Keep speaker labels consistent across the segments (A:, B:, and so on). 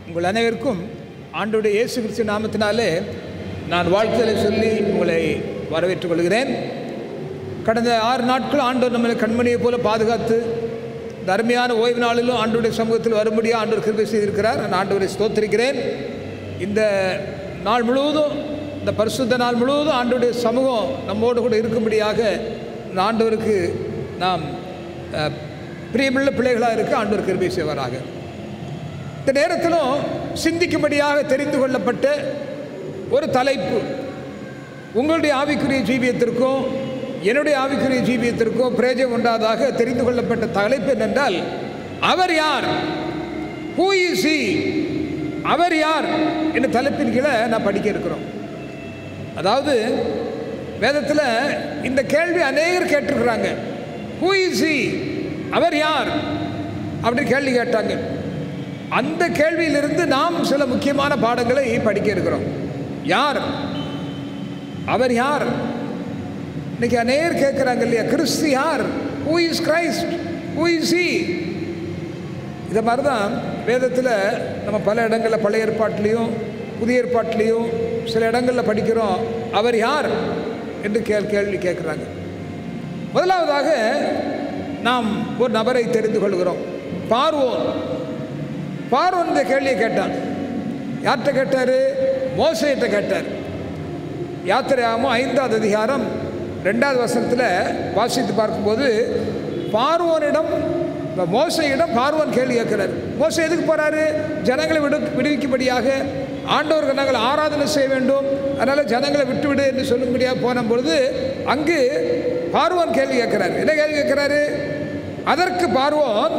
A: உங்கள் அனைவருக்கும் ஆண்டோடைய இயேசு கிறிஸ்து நாமத்தினாலே நான் வாழ்த்துதலை சொல்லி உங்களை வரவேற்றுக் கொள்கிறேன் கடந்த ஆறு நாட்கள் ஆண்டவர் நம்மளை கண்மணியைப் போல பாதுகாத்து இந்த அருமையான ஓய்வு நாளிலும் ஆண்டோடைய சமூகத்தில் வரும்படியாக ஆண்டவர் கிருபை செய்திருக்கிறார் நான் ஆண்டவரை ஸ்தோத்திரிக்கிறேன் இந்த நாள் முழுவதும் இந்த பரிசுத்த நாள் முழுவதும் ஆண்டோடைய சமூகம் நம்மோடு கூட இருக்கும்படியாக இந்த ஆண்டவருக்கு நாம் அஹ், பிரியமுள்ள பிள்ளைகளாக இருக்க ஆண்டவர் கிருபை செய்வாராக இந்த நேரத்திலும் சிந்திக்கும்படியாக தெரிந்து கொள்ளப்பட்ட ஒரு தலைப்பு உங்களுடைய ஆவிக்குரிய ஜீவியத்திற்கும் என்னுடைய ஆவிக்குரிய ஜீவியத்திற்கும் பிரயோஜனம் உண்டாதாக தெரிந்து கொள்ளப்பட்ட தலைப்பு என்னென்றால் அவர் யார் ஹூ இஸ் he அவர் யார் என்ற தலைப்பின் கீழே நான் படிக்க இருக்கிறோம் அதாவது வேதத்தில் இந்த கேள்வி அநேகர் கேட்டிருக்கிறாங்க ஹூ இஸ் he அவர் யார் அப்படி கேள்வி கேட்டாங்க அந்த கேள்வியிலிருந்து நாம் சில முக்கியமான பாடங்களை படிக்க இருக்கிறோம் யார் அவர் யார் இன்னைக்கு அநேகர் கேட்குறாங்க இல்லையா கிறிஸ்து யார் who is Christ who is he இதை மாதிரி தான் வேதத்தில் நம்ம பல இடங்களில் பழைய ஏற்பாட்டிலையும் புதிய ஏற்பாட்டிலையும் சில இடங்களில் படிக்கிறோம் அவர் யார் என்று கேள் கேள்வி கேட்குறாங்க முதலாவதாக நாம் ஒரு நபரை தெரிந்து கொள்கிறோம் பார்வோன் பார்வோன் இந்த கேள்வியை கேட்டான் யார்கிட்ட கேட்டார் மோசையிட்ட கேட்டார் யாத்திரையாகவும் ஐந்தாவது அதிகாரம் ரெண்டாவது வசனத்தில் வாசித்து பார்க்கும்போது பார்வோனிடம் இப்ப மோசையிடம் பார்வோன் கேள்வி கேட்கிறார் மோசை எதுக்கு போகிறாரு ஜனங்களை விடு விடுவிக்கும்படியாக ஆண்டவருக்கு நாங்கள் ஆராதனை செய்ய வேண்டும் அதனால் ஜனங்களை விட்டுவிடு என்று சொல்லும்படியாக போன பொழுது அங்கு பார்வோன் கேள்வி கேட்கிறார் என்ன கேள்வி கேட்கிறாரு அதற்கு பார்வோன்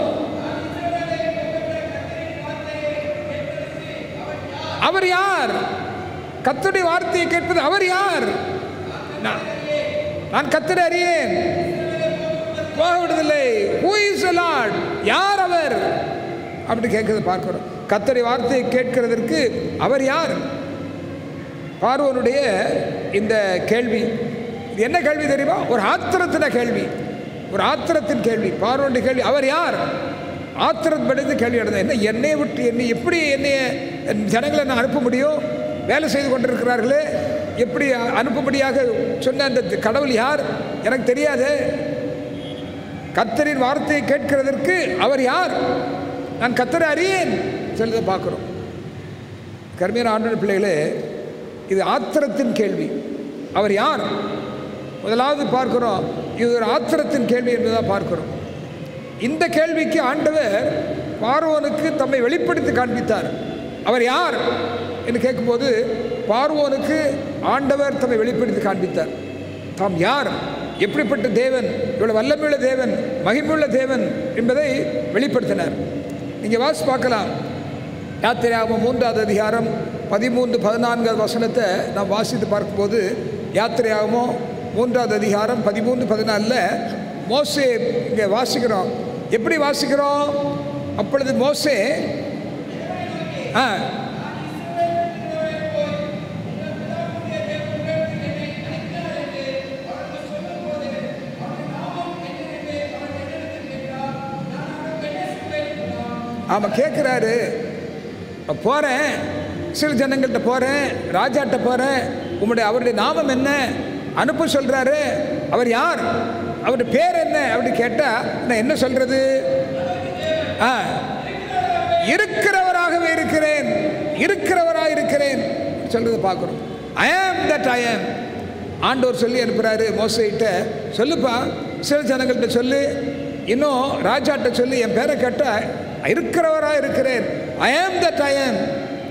A: அவர் யார் கத்துடைய வார்த்தையை கேட்பது அவர் யார் நான் நான் கத்தரை அறியேன் போக விடுதில்லை ஹூ இஸ் லார்ட் யார் அவர் அப்படி கேட்கறத பார்க்கிறோம் கத்தரை வார்த்தையை கேட்கிறதற்கு அவர் யார் பார்வனுடைய இந்த கேள்வி இது என்ன கேள்வி தெரியுமா ஒரு ஆத்திரத்தின கேள்வி ஒரு ஆத்திரத்தின் கேள்வி பார்வனுடைய கேள்வி அவர் யார் ஆத்திரப்படைந்து கேள்வி நடந்தது என்ன என்னை விட்டு என்னை எப்படி என்னைய என் ஜனங்களை நான் அனுப்ப முடியும் வேலை செய்து கொண்டிருக்கிறார்களே எப்படி அனுப்பும்படியாக சொன்ன அந்த கடவுள் யார் எனக்கு தெரியாதே கத்தரின் வார்த்தையை கேட்கிறதற்கு அவர் யார் நான் கத்தரை அறியேன் சொல்லுதை பார்க்குறோம் கர்மியர் ஆண்டன பிள்ளைகளே இது ஆத்திரத்தின் கேள்வி அவர் யார் முதலாவது பார்க்கிறோம் இது ஒரு ஆத்திரத்தின் கேள்வி என்பதாக பார்க்கிறோம் இந்த கேள்விக்கு ஆண்டவர் பார்வோனுக்கு தம்மை வெளிப்படுத்தி காண்பித்தார் அவர் யார் என்று கேட்கும்போது பார்வோனுக்கு ஆண்டவர் தம்மை வெளிப்படுத்தி காண்பித்தார் தாம் யார் எப்படிப்பட்ட தேவன் இவ்வளவு வல்லமையுள்ள தேவன் மகிமையுள்ள தேவன் என்பதை வெளிப்படுத்தினார் நீங்கள் வாசி பார்க்கலாம் யாத்திரையாகும் மூன்றாவது அதிகாரம் பதிமூன்று பதினான்காவது வசனத்தை நாம் வாசித்து பார்க்கும்போது யாத்திரையாகமோ மூன்றாவது அதிகாரம் பதிமூன்று பதினாலில் மோசே இங்கே வாசிக்கிறோம் எப்படி வாசிக்கிறோம் அப்பொழுது மோசே ஆ ஆமாம் கேட்குறாரு போகிறேன் சில ஜனங்கள்கிட்ட போகிறேன் ராஜாட்ட போகிறேன் உங்களுடைய அவருடைய நாமம் என்ன அனுப்ப சொல்கிறாரு அவர் யார் அவருடைய பேர் என்ன அப்படி கேட்டால் நான் என்ன சொல்கிறது ஆ இருக்கிறவராகவே இருக்கிறேன் இருக்கிறவராக இருக்கிறேன் சொல்கிறத பார்க்குறோம் ஐ ஆம் தட் ஐ ஆம் ஆண்டவர் சொல்லி அனுப்புகிறாரு மோசைகிட்ட சொல்லுப்பா சில ஜனங்கள்கிட்ட சொல்லு இன்னும் ராஜாட்ட சொல்லி என் பேரை கேட்டால் இருக்கிறவராக இருக்கிறேன் ஐ ஆம் தட் ஐ ஆம்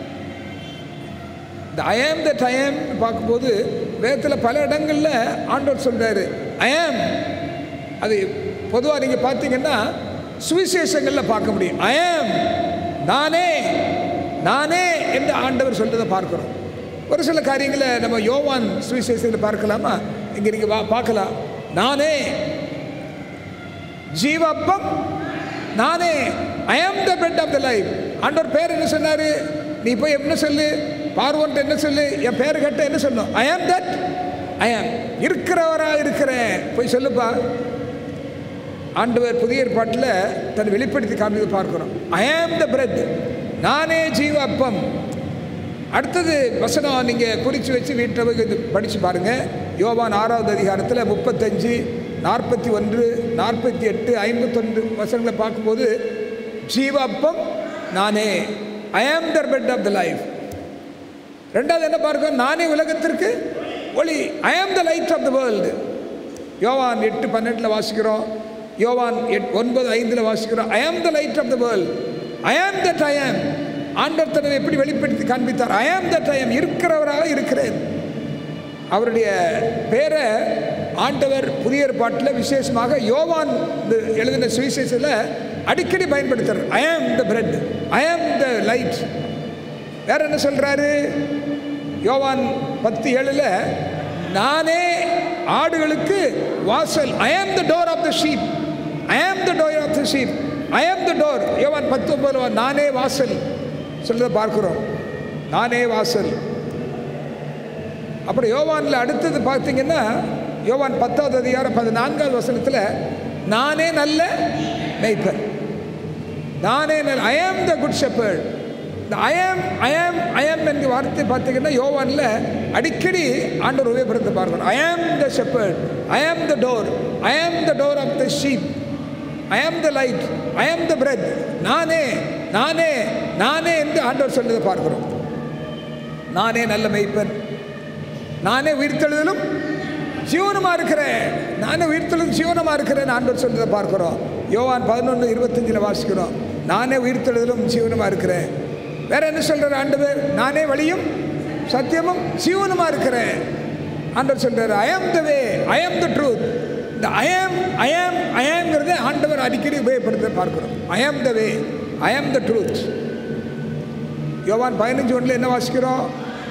A: இந்த ஐ ஆம் தட் ஐ ஆம் பார்க்கும்போது வேதத்தில் பல இடங்களில் ஆண்டவர் சொல்கிறாரு ஐ ஆம் அது பொதுவாக நீங்கள் பார்த்தீங்கன்னா சுவிசேஷங்களில் பார்க்க முடியும் ஐ ஆம் நானே நானே என்று ஆண்டவர் சொல்கிறத பார்க்குறோம் ஒரு சில காரியங்களை நம்ம யோவான் சுவிசேஷத்தில் பார்க்கலாமா இங்கே நீங்கள் வா பார்க்கலாம் நானே ஜீவப்பம் நானே I am the bread of the life ஆண்டவர் பேர் என்ன சொன்னார் நீ போய் என்ன சொல்லு பார்வன்ட்டு என்ன சொல்லு என் பேர் கேட்ட என்ன சொல்லணும் ஐ ஆம் தட் ஐ ஆம் இருக்கிறவரா இருக்கிறேன் போய் சொல்லுப்பா ஆண்டவர் புதிய ஏற்பாட்டில் தன்னை வெளிப்படுத்தி காமித்து பார்க்கிறோம் ஐ ஆம் த பிரெட் நானே ஜீவ அப்பம் அடுத்தது வசனம் நீங்கள் குறித்து வச்சு வீட்டில் போய் இது படித்து பாருங்கள் யோவான் ஆறாவது அதிகாரத்தில் முப்பத்தஞ்சு நாற்பத்தி ஒன்று நாற்பத்தி எட்டு ஐம்பத்தொன்று வசனங்களை பார்க்கும்போது ஜீவ அப்பம் நானே I am the bread of the life ரெண்டாவது என்ன பார்க்க நானே உலகத்திற்கு ஒளி I am the light of the world யோவான் எட்டு பன்னெண்டில் வாசிக்கிறோம் யோவான் எட் ஒன்பது ஐந்தில் வாசிக்கிறோம் I am the light of the world I am that ஐ ஆம் ஆண்டவர் தன்னை எப்படி வெளிப்படுத்தி காண்பித்தார் ஐ ஆம் தட் ஐ ஆம் இருக்கிறவராக இருக்கிறேன் அவருடைய பேரை ஆண்டவர் புதிய ஏற்பாட்டில் விசேஷமாக யோவான் இந்த எழுதின சுவிசேஷத்தில் அடிக்கடி பயன்படுத்துறார் ஐ am the bread I am the light வேற என்ன சொல்றாரு யோவான் பத்து ஏழுல நானே ஆடுகளுக்கு வாசல் I am the door of the sheep I am the door of the sheep I am the door யோவான் பத்து ஒன்பது நானே வாசல் சொல்றதை பார்க்கிறோம் நானே வாசல் அப்புறம் யோவானில் அடுத்தது பார்த்தீங்கன்னா யோவான் பத்தாவது அதிகாரம் பதினான்காவது வசனத்தில் நானே நல்ல மெய்ப்பன் நானே நல்ல ஐ ஆம் த குட் ஷெப்பர்ட் இந்த ஐ ஆம் ஐ ஆம் ஐ ஆம் என்கிற வார்த்தை பார்த்தீங்கன்னா யோவானில் அடிக்கடி ஆண்டவர் உபயோகப்படுத்த பார்க்கணும் ஐ am the shepherd I am the door I am the door of the sheep I am the light I am the bread நானே நானே நானே என்று ஆண்டவர் சொல்றதை பார்க்கிறோம் நானே நல்ல மெய்ப்பன் நானே உயிர்த்தெழுதலும் ஜீவனமாக இருக்கிறேன் நானே உயிர்த்தெழுதலும் ஜீவனமாக இருக்கிறேன் ஆண்டவர் சொல்றதை பார்க்கிறோம் யோவான் பதினொன்று இருபத்தஞ்சில் வாசிக்கிறோம் நானே உயிர்த்தெழுதலும் ஜீவனமாக இருக்கிறேன் வேற என்ன சொல்றாரு ஆண்டவர் நானே வழியும் சத்தியமும் ஜீவனமாக இருக்கிறேன் ஆண்டவர் சொல்றாரு ஐ am the way I am the truth இந்த ஐ ஆம் ஐ ஆம் ஐ ஆம்ங்கிறத ஆண்டவர் அடிக்கடி உபயோகப்படுத்த பார்க்கிறோம் ஐ am the way I am the truth யோவான் பதினஞ்சு ஒன்றில் என்ன வாசிக்கிறோம்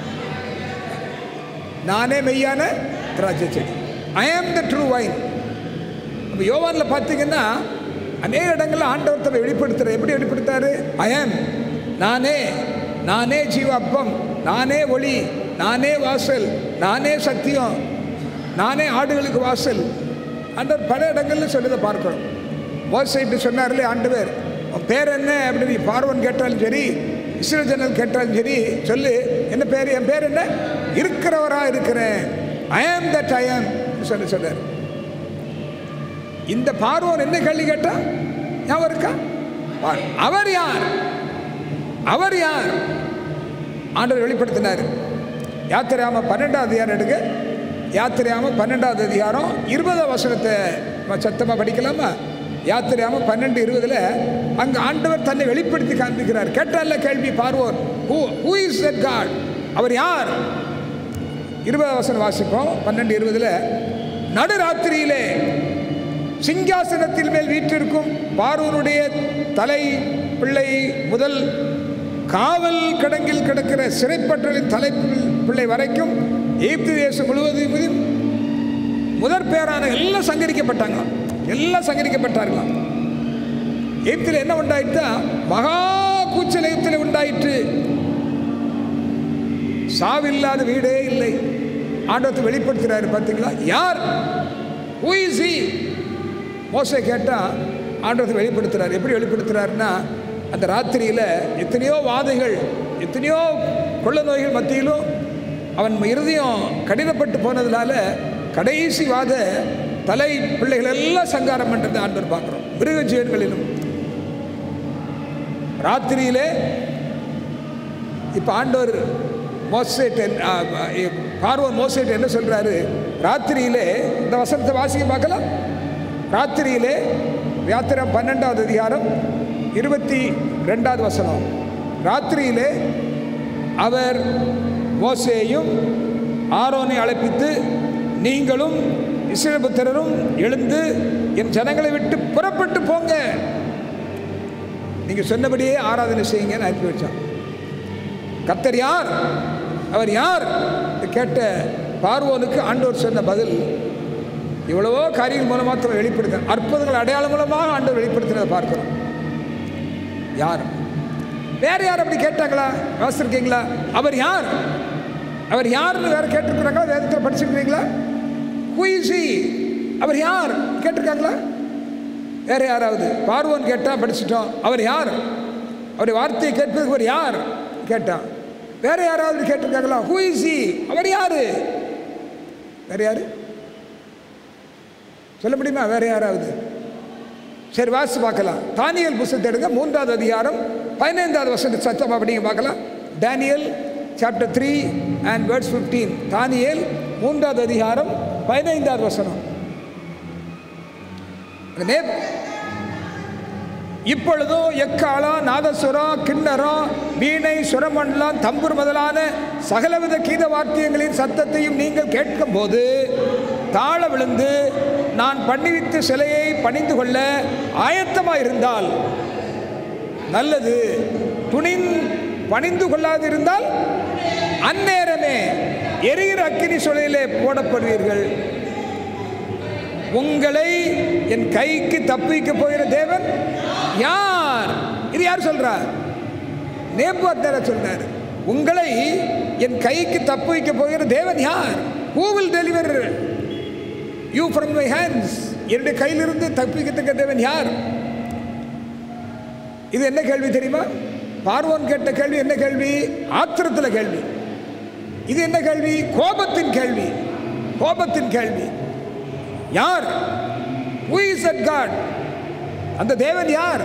A: நானே மெய்யான திராட்சை செடி ஐ ஆம் த ட்ரூ வைன் அப்போ யோவானில் பார்த்தீங்கன்னா அநேக இடங்களில் ஆண்டவர் தன்னை வெளிப்படுத்துகிற எப்படி வெளிப்படுத்தாரு ஐ ஆம் நானே நானே ஜீவாப்பம் நானே ஒளி நானே வாசல் நானே சத்தியம் நானே ஆடுகளுக்கு வாசல் ஆண்டவர் பல இடங்களில் சொல்லதை பார்க்கிறோம் மோசைட்டு சொன்னார்லே ஆண்டவர் உன் பேர் என்ன அப்படின்னு நீ பார்வன் கேட்டாலும் சரி இஸ்ரேல் ஜனல் கேட்டாலும் சரி சொல்லு என்ன பேர் என் பேர் என்ன இருக்கிறவரா இருக்கிறேன் ஐ ஆம் தட் ஐ ஆம் சொல்லி சொன்னார் இந்த பார்வோன் என்ன கேள்வி கேட்டா ஞாபகம் இருக்கா பார். அவர் யார் அவர் யார் ஆண்டவர் வெளிப்படுத்தினார் யாத்திரையாம பன்னெண்டாவது அதிகாரம் எடுங்க யாத்திரையாம பன்னெண்டாவது அதிகாரம் இருபதாம் வசனத்தை நம்ம சத்தமாக படிக்கலாமா யாத்திரையாம பன்னெண்டு இருபதுல அங்க ஆண்டவர் தன்னை வெளிப்படுத்தி காண்பிக்கிறார் கேட்டால கேள்வி பார்வோர் who who is that God அவர் யார் இருபதாம் வசனம் வாசிப்போம் பன்னெண்டு இருபதுல நடுராத்திரியிலே சிங்காசனத்தில் மேல் வீற்றிருக்கும் பார்வனுடைய தலை பிள்ளை முதல் காவல் கடங்கில் கிடக்கிற சிறைப்பற்றலின் தலை பிள்ளை வரைக்கும் எகிப்து தேசம் முழுவதும் முதற் பேரான எல்லாம் சங்கரிக்கப்பட்டாங்க எல்லாம் சங்கரிக்கப்பட்டார்களாம் எகிப்தில் என்ன உண்டாயிட்டா மகா கூச்சல் எகிப்தில் உண்டாயிற்று சாவில்லாத வீடே இல்லை ஆண்டவத்தை வெளிப்படுத்துகிறாரு பார்த்தீங்களா யார் ஹூ இஸ் ஹி மோசை கேட்டால் ஆண்டவத்தை வெளிப்படுத்துகிறார் எப்படி வெளிப்படுத்துகிறாருன்னா அந்த ராத்திரியில் எத்தனையோ வாதைகள் எத்தனையோ கொள்ள நோய்கள் மத்தியிலும் அவன் இருதயம் கடினப்பட்டு போனதுனால கடைசி வாத தலை பிள்ளைகள் எல்லாம் சங்காரம் பண்ணுறது ஆண்டவர் பார்க்குறோம் மிருக ஜீவன்களிலும் ராத்திரியிலே இப்போ ஆண்டவர் மோசேட் பார்வன் மோசேட் என்ன சொல்கிறாரு ராத்திரியிலே இந்த வசனத்தை வாசிக்க பார்க்கலாம் ராத்திரியிலே யாத்திரம் பன்னெண்டாவது அதிகாரம் இருபத்தி ரெண்டாவது வசனம் ராத்திரியிலே அவர் மோசேயும் ஆரோனை அழைப்பித்து நீங்களும் இஸ்ரேபுத்திரரும் எழுந்து என் ஜனங்களை விட்டு புறப்பட்டு போங்க நீங்க சொன்னபடியே ஆராதனை செய்யுங்கன்னு அனுப்பி வச்சான் கத்தர் யார் அவர் யார் என்று கேட்ட பார்வோனுக்கு ஆண்டவர் சொன்ன பதில் இவ்வளவோ காரியங்கள் மூலமாக தான் வெளிப்படுத்த அற்புதங்கள் அடையாளம் மூலமாக ஆண்டவர் வெளிப்படுத்தினதை பார்க்கிறோம் யார் வேற யார் அப்படி கேட்டாங்களா வாசிருக்கீங்களா அவர் யார் அவர் யாருன்னு வேற கேட்டிருக்கிறாங்களா வேதத்தில் படிச்சிருக்கிறீங்களா குயிசி அவர் யார் கேட்டிருக்காங்களா வேற யாராவது பார்வோன் கேட்டால் படிச்சிட்டோம் அவர் யார் அவருடைய வார்த்தையை கேட்பதற்கு ஒரு யார் கேட்டான் வேற யாராவது கேட்டிருக்காங்களா ஹூ இஸ் he அவர் யாரு வேற யாரு சொல்ல முடியுமா வேற யாராவது சரி வாசித்து பார்க்கலாம் தானியல் புஸ்தகத்தை எடுங்க மூன்றாவது அதிகாரம் பதினைந்தாவது வருஷத்து சத்தம் அப்படிங்க பார்க்கலாம் Daniel chapter three and words fifteen தானியல் மூன்றாவது அதிகாரம் பதினைந்தாவது வசனம் அந்த நே- இப்பொழுதோ எக்காலம் நாதசுரம் கிண்ணறம் வீணை சுரமண்டலம் தம்புர் முதலான சகலவித கீத வாத்தியங்களின் சத்தத்தையும் நீங்கள் கேட்கும்போது தாழ விழுந்து நான் பண்ணிவித்த சிலையை பணிந்து கொள்ள ஆயத்தமாக இருந்தால் நல்லது துணின் பணிந்து கொள்ளாதிருந்தால் அந்நேரமே எரிகிற அக்கினி சுளையிலே போடப்படுவீர்கள் உங்களை என் கைக்கு தப்பிக்க போகிற தேவன் யார் இது யார் சொல்றா நேபுவத்தர சொல்றாரு உங்களை என் கைக்கு தப்பிக்க போகிற தேவன் யார் who will deliver you from my hands என்னுடைய கையிலிருந்து தப்பிக்கத்தக்க தேவன் யார் இது என்ன கேள்வி தெரியுமா பார்வோன் கேட்ட கேள்வி என்ன கேள்வி ஆத்திரத்தில் கேள்வி இது என்ன கேள்வி கோபத்தின் கேள்வி கோபத்தின் கேள்வி யார் who is that God அந்த தேவன் யார்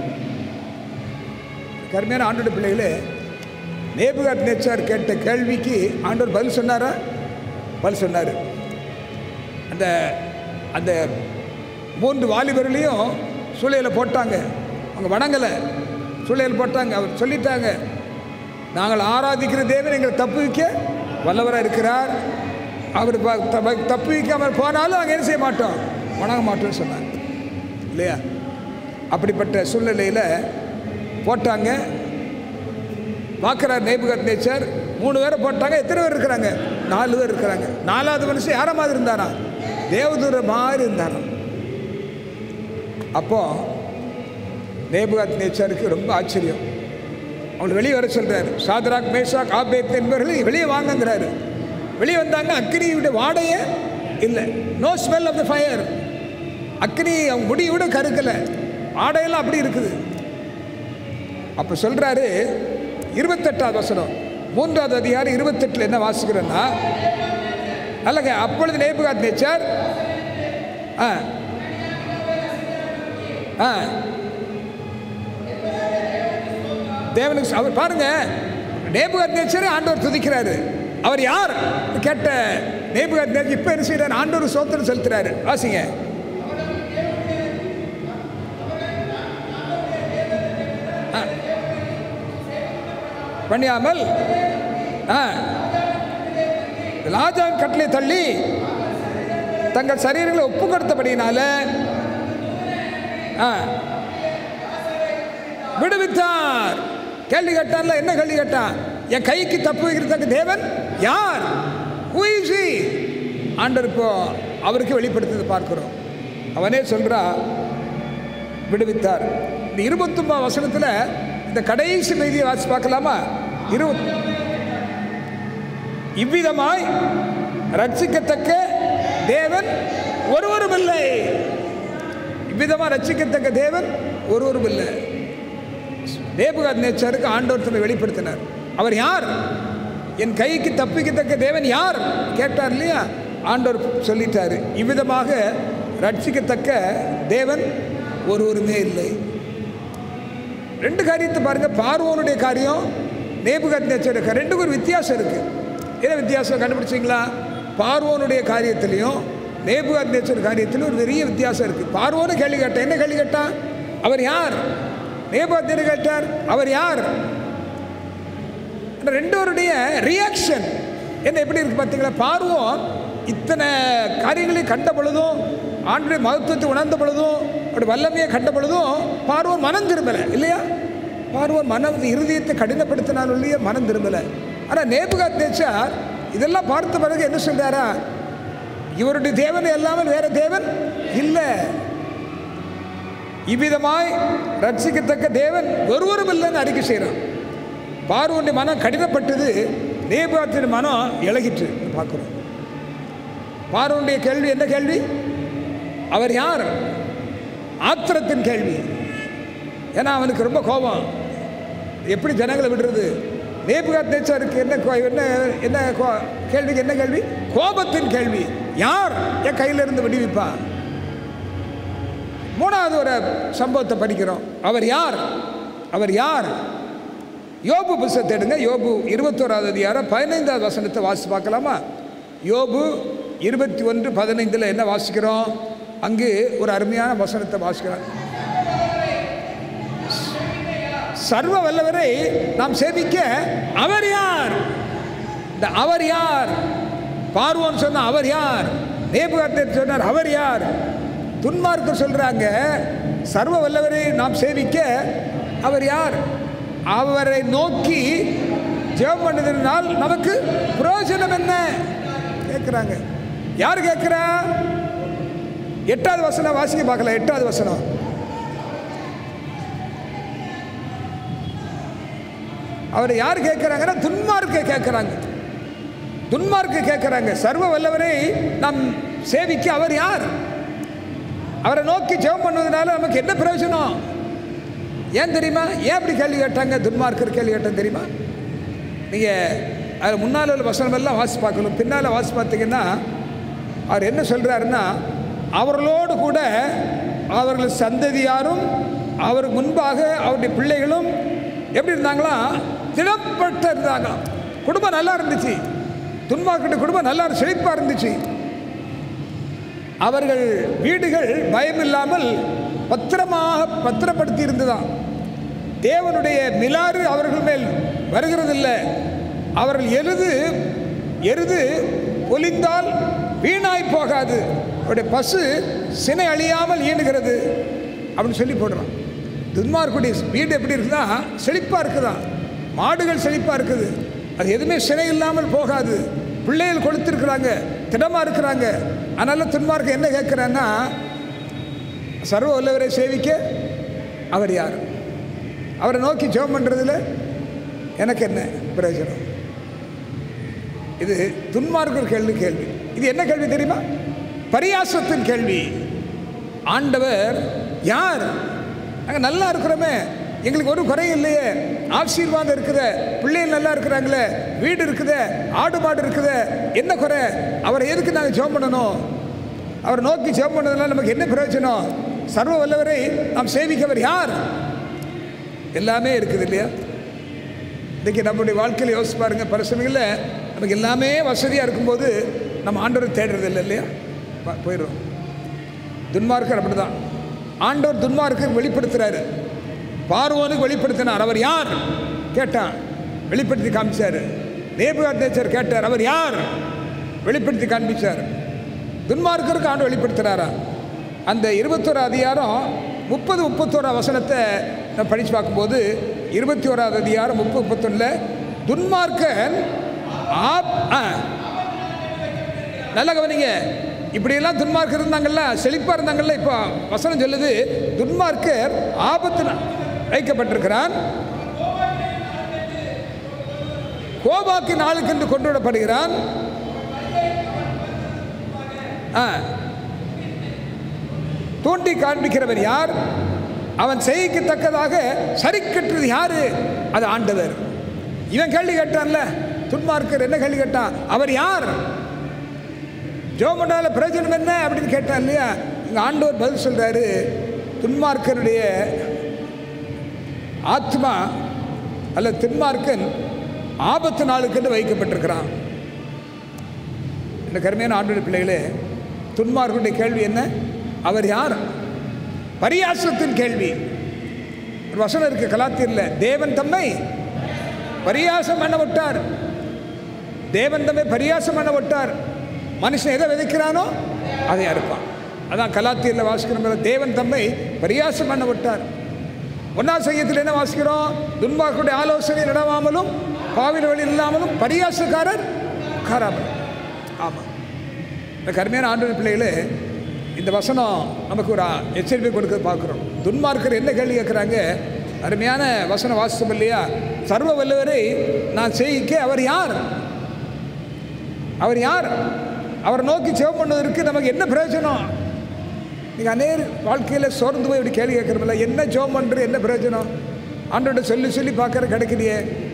A: கருமையான ஆண்டோட பிள்ளைகளே நேபுகாத் நேச்சார் கேட்ட கேள்விக்கு ஆண்டவர் பதில் சொன்னாரா பதில் சொன்னார் அந்த அந்த மூன்று வாலிபர்களையும் சூளையில் போட்டாங்க அவங்க வணங்கலை சூளையில் போட்டாங்க அவர் சொல்லிட்டாங்க நாங்கள் ஆராதிக்கிற தேவன் எங்களை தப்புவிக்க வல்லவராக இருக்கிறார் அவர் ப- த- தப்புவிக்காமல் போனாலும் நாங்கள் என்ன செய்ய மாட்டோம் வணங்க மாட்டோம்னு சொன்னாங்க இல்லையா அப்படிப்பட்ட சூழ்நிலையில் போட்டாங்க பார்க்குறார் நேபுகத் நேச்சர் மூணு பேரை போட்டாங்க எத்தனை பேர் இருக்கிறாங்க நாலு பேர் இருக்கிறாங்க நாலாவது மனுஷன் யார மாதிரி இருந்தாரா தேவதூர மாதிரி இருந்தாராம் அப்போ நேபுகாத் நேச்சருக்கு ரொம்ப ஆச்சரியம் அவங்களை வெளியே வர சொல்றாரு சாதராக் மேஷாக் ஆபேத் என்பவர்களை வெளியே வாங்கங்கிறாரு வெளியே வந்தாங்க அக்னியுடைய வாடையே இல்லை no smell of the fire அக்னி அவங்க முடியை விட கருக்கலை ஆடையெல்லாம் அப்படி இருக்குது அப்போ சொல்றாரு இருபத்தெட்டாவது வசனம் மூன்றாவது அதிகாரம் இருபத்தெட்டில் என்ன வாசிக்கிறேன்னா நல்லங்க அப்பொழுது நேபுகாத் நேச்சர் ஆ ஆ தேவனுக்கு அவர் பாருங்க நேபுகாத் நேச்சரை ஆண்டவர் துதிக்கிறாரு அவர் யார் கேட்ட நேபுகாத் நேச்சர் இப்போ என்ன செய்யறாரு ஆண்டவர் சோத்திரம் செலுத்துறாரு வாசிங்க ஆ. பண்ணியாமல் ஆ ராஜாவின் கட்டளை தள்ளி தங்கள் சரீரங்களை ஒப்பு கொடுத்தபடினால ஆ விடுவித்தார் கேள்வி கேட்டான்ல என்ன கேள்வி கேட்டான் என் கைக்கு தப்பு வைக்கிறதுக்கு தேவன் யார் Who is he? ஆண்டவர் இப்போ அவருக்கு வெளிப்படுத்துறது பார்க்கிறோம் அவனே சொல்றா விடுவித்தார் இந்த இருபத்தொன்பது வசனத்தில் இந்த கடைசி செய்தியை வாசி பார்க்கலாமா இருபத் இவ்விதமாய் ரட்சிக்கத்தக்க தேவன் ஒருவரும் இல்லை இவ்விதமாக ரட்சிக்கத்தக்க தேவன் ஒருவரும் இல்லை நேபுகாத் நேச்சருக்கு ஆண்டவர் தன்னை வெளிப்படுத்தினார் அவர் யார் என் கைக்கு தப்பிக்கத்தக்க தேவன் யார் கேட்டார் இல்லையா ஆண்டவர் சொல்லிட்டாரு இவ்விதமாக ரட்சிக்கத்தக்க தேவன் ஒருவருமே இல்லை ரெண்டு காரியத்தை பாருங்க பார்வோனுடைய காரியம் நேபுகாத் நேச்சருக்கு ரெண்டுக்கும் ஒரு வித்தியாசம் இருக்கு என்ன வித்தியாசம் கண்டுபிடிச்சிங்களா பார்வோனுடைய காரியத்திலையும் நேபுகாத் நேச்சர் காரியத்திலும் ஒரு பெரிய வித்தியாசம் இருக்கு பார்வோனு கேள்வி கேட்டான் என்ன கேள்வி கேட்டான் அவர் யார் நேபுகாத் என்ன கேட்டார் அவர் யார் இந்த ரெண்டோருடைய ரியாக்ஷன் என்ன எப்படி இருக்கு பார்த்தீங்களா பார்வோம் இத்தனை காரியங்களை கண்ட பொழுதும் ஆண்டுடைய மகத்துவத்தை உணர்ந்த பொழுதும் அப்படி வல்லமையை கண்ட பொழுதும் பார்வோன் மனம் திரும்பலை இல்லையா பார்வோன் மனம் இருதயத்தை கடினப்படுத்தினாலும் இல்லையா மனம் திரும்பலை ஆனால் நேபுகாத் நேச்சார் இதெல்லாம் பார்த்த பிறகு என்ன சொல்றாரா இவருடைய தேவன் எல்லாமல் வேற தேவன் இல்லை இவ்விதமாய் ரட்சிக்கத்தக்க தேவன் ஒருவரும் இல்லைன்னு அறிக்கை செய்கிறான் பார்வோனுடைய மனம் கடினப்பட்டது நேபாத்தின் மனம் இழகிற்று பார்க்குறோம் பார்வோனுடைய கேள்வி என்ன கேள்வி அவர் யார் ஆத்திரத்தின் கேள்வி ஏன்னா அவனுக்கு ரொம்ப கோபம் எப்படி ஜனங்களை விடுறது நேபுகாத் நேச்சாருக்கு என்ன கோ- என்ன என்ன கோ- கேள்விக்கு என்ன கேள்வி கோபத்தின் கேள்வி யார் என் கையில இருந்து விடுவிப்பா மூணாவது ஒரு சம்பவத்தை படிக்கிறோம் அவர் யார் அவர் யார் யோபு புஸ்தகத்தை எடுங்க யோபு இருபத்தோராவது அதிகாரம் பதினைந்தாவது வசனத்தை வாசித்து பார்க்கலாமா யோபு இருபத்தி ஒன்று பதினைந்தில் என்ன வாசிக்கிறோம் அங்கு ஒரு அருமையான வசனத்தை வாசிக்கிறோம் சர்வ வல்லவரை நாம் சேவிக்க அவர் யார் இந்த அவர் யார் பார்வோன் சொன்ன அவர் யார் நேபுகாத்தர் சொன்னார் அவர் யார் துன்மார்க்கர் சொல்றாங்க சர்வ வல்லவரை நாம் சேவிக்க அவர் யார் அவரை நோக்கி ஜெபம் பண்ணுதனால் நமக்கு பிரயோஜனம் என்ன கேட்குறாங்க யார் கேட்குறா எட்டாவது வசனம் வாசிக்க பார்க்கலாம் எட்டாவது வசனம் அவர் யார் கேட்குறாங்கன்னா துன்மார்க்க கேட்குறாங்க துன்மார்க்க கேட்குறாங்க சர்வ வல்லவரை நாம் சேவிக்க அவர் யார் அவரை நோக்கி ஜெபம் பண்ணுவதனால நமக்கு என்ன பிரயோஜனம் ஏன் தெரியுமா ஏன் அப்படி கேள்வி கேட்டாங்க துன்மார்க்கர் கேள்வி கேட்டாங்க தெரியுமா நீங்கள் அது முன்னால் உள்ள வசனம் எல்லாம் வாசி பார்க்கணும் பின்னால் வாசி பார்த்தீங்கன்னா அவர் என்ன சொல்கிறாருன்னா அவர்களோடு கூட அவர்கள் சந்ததியாரும் அவருக்கு முன்பாக அவருடைய பிள்ளைகளும் எப்படி இருந்தாங்களா திடப்பட்டு இருந்தாங்களாம் குடும்பம் நல்லா இருந்துச்சு துன்மார்க்கிட்ட குடும்பம் நல்லா செழிப்பாக இருந்துச்சு அவர்கள் வீடுகள் பயமில்லாமல் பத்திரமாக பத்திரப்படுத்தி இருந்ததாம் தேவனுடைய மிலாறு அவர்கள் மேல் வருகிறதில்லை அவர்கள் எருது எருது பொலிந்தால் வீணாய் போகாது அவருடைய பசு சினை அழியாமல் ஈணுகிறது அப்படின்னு சொல்லி போடுறான் துன்மார்க்குடைய வீடு எப்படி இருக்குதா செழிப்பாக இருக்குதா மாடுகள் செழிப்பாக இருக்குது அது எதுவுமே சினை இல்லாமல் போகாது பிள்ளைகள் கொடுத்துருக்குறாங்க திடமாக இருக்கிறாங்க அதனால துன்மார்க்க என்ன கேட்குறான்னா சர்வ வல்லவரை சேவிக்க அவர் யார் அவரை நோக்கி ஜெபம் பண்ணுறதுல எனக்கு என்ன பிரயோஜனம் இது துன்மார்க்கர் கேள்வி கேள்வி இது என்ன கேள்வி தெரியுமா பரியாசத்தின் கேள்வி ஆண்டவர் யார் நாங்கள் நல்லா இருக்கிறோமே எங்களுக்கு ஒரு குறையும் இல்லையே ஆசீர்வாதம் இருக்குதே பிள்ளைகள் நல்லா இருக்கிறாங்களே வீடு இருக்குதே ஆடு மாடு இருக்குதே என்ன குறை அவரை எதுக்கு நாங்கள் ஜெபம் பண்ணணும் அவரை நோக்கி ஜெபம் பண்ணதுனால நமக்கு என்ன பிரயோஜனம் சர்வ வல்லவரை நாம் சேவிக்கவர் யார் எல்லாமே இருக்குது இல்லையா இன்றைக்கி நம்மளுடைய வாழ்க்கையில் யோசிச்சு பாருங்க பல சமயங்களில் நமக்கு எல்லாமே வசதியாக இருக்கும்போது நம்ம ஆண்டவரை தேடுறது இல்லை இல்லையா ப- போயிடுறோம் துன்மார்க்கர் அப்படிதான் ஆண்டவர் துன்மார்க்கர் வெளிப்படுத்துறாரு பார்வோனுக்கு வெளிப்படுத்தினார் அவர் யார் கேட்டான் வெளிப்படுத்தி காமிச்சார் நேபுகாத்தேச்சர் கேட்டார் அவர் யார் வெளிப்படுத்தி காண்பிச்சார் துன்மார்க்கருக்கு ஆண்டு வெளிப்படுத்துகிறாரா அந்த இருபத்தோரு அதிகாரம் முப்பது முப்பத்தோரா வசனத்தை நான் படித்து பார்க்கும்போது இருபத்தி ஓராவது அதிகாரம் முப்பது முப்பத்தொன்னில் துன்மார்க்கன் ஆப் ஆ நல்லா கவனிங்க இப்படியெல்லாம் துன்மார்க்கர் இருந்தாங்கல்ல செழிப்பாக இருந்தாங்கல்ல இப்போ வசனம் சொல்லுது துன்மார்க்கர் ஆபத்து வைக்கப்பட்டிருக்கிறான் கோபாக்கு நாளுக்கென்று கொண்டு விடப்படுகிறான் ஆ. தூண்டி காண்பிக்கிறவர் யார் அவன் செய்யத்தக்கதாக சரி கட்டுறது யாரு அது ஆண்டவர் இவன் கேள்வி கேட்டான்ல துன்மார்க்கர் என்ன கேள்வி கேட்டான் அவர் யார் ஜோமண்டால பிரயோஜனம் என்ன அப்படின்னு கேட்டான் இல்லையா இங்கே ஆண்டவர் பதில் சொல்றாரு துன்மார்க்கனுடைய ஆத்மா அல்ல துன்மார்க்கன் ஆபத்து நாளுக்கென்று வைக்கப்பட்டிருக்கிறான் இந்த கருமையான ஆண்டோட பிள்ளைகளே துன்மார்களுடைய கேள்வி என்ன அவர் யார் பரியாசத்தின் கேள்வி ஒரு வசனம் இருக்கு கலாத்தியரில் தேவன் தம்மை பரியாசம் பண்ண விட்டார் தேவன் தம்மை பரியாசம் பண்ண விட்டார் மனுஷன் எதை விதைக்கிறானோ அதை அறுப்பான் அதான் கலாத்தியரில் வாசிக்கிறோம் தேவன் தம்மை பரியாசம் பண்ண விட்டார் ஒன்றாம் சையத்தில் என்ன வாசிக்கிறோம் துன்பாக்குடைய ஆலோசனை நடவாமலும் பாவில வழி இல்லாமலும் பரியாசக்காரர் காராமல் ஆமாம் இந்த கருமையான ஆண்டு பிள்ளைகளே இந்த வசனம் நமக்கு ஒரு எச்சரிக்கை கொடுக்க பார்க்குறோம் துன்மார்க்கர் என்ன கேள்வி கேட்குறாங்க அருமையான வசனம் வாசித்தோம் இல்லையா சர்வ வல்லவரை நான் செய்யிக்க அவர் யார் அவர் யார் அவரை நோக்கி ஜெபம் பண்ணுவதற்கு நமக்கு என்ன பிரயோஜனம் நீங்கள் அநேர் வாழ்க்கையில் சோர்ந்து போய் இப்படி கேள்வி கேட்குறோம்ல என்ன ஜெபம் பண்ணுறது என்ன பிரயோஜனம் ஆண்டோட சொல்லி சொல்லி பார்க்குற கிடைக்கலையே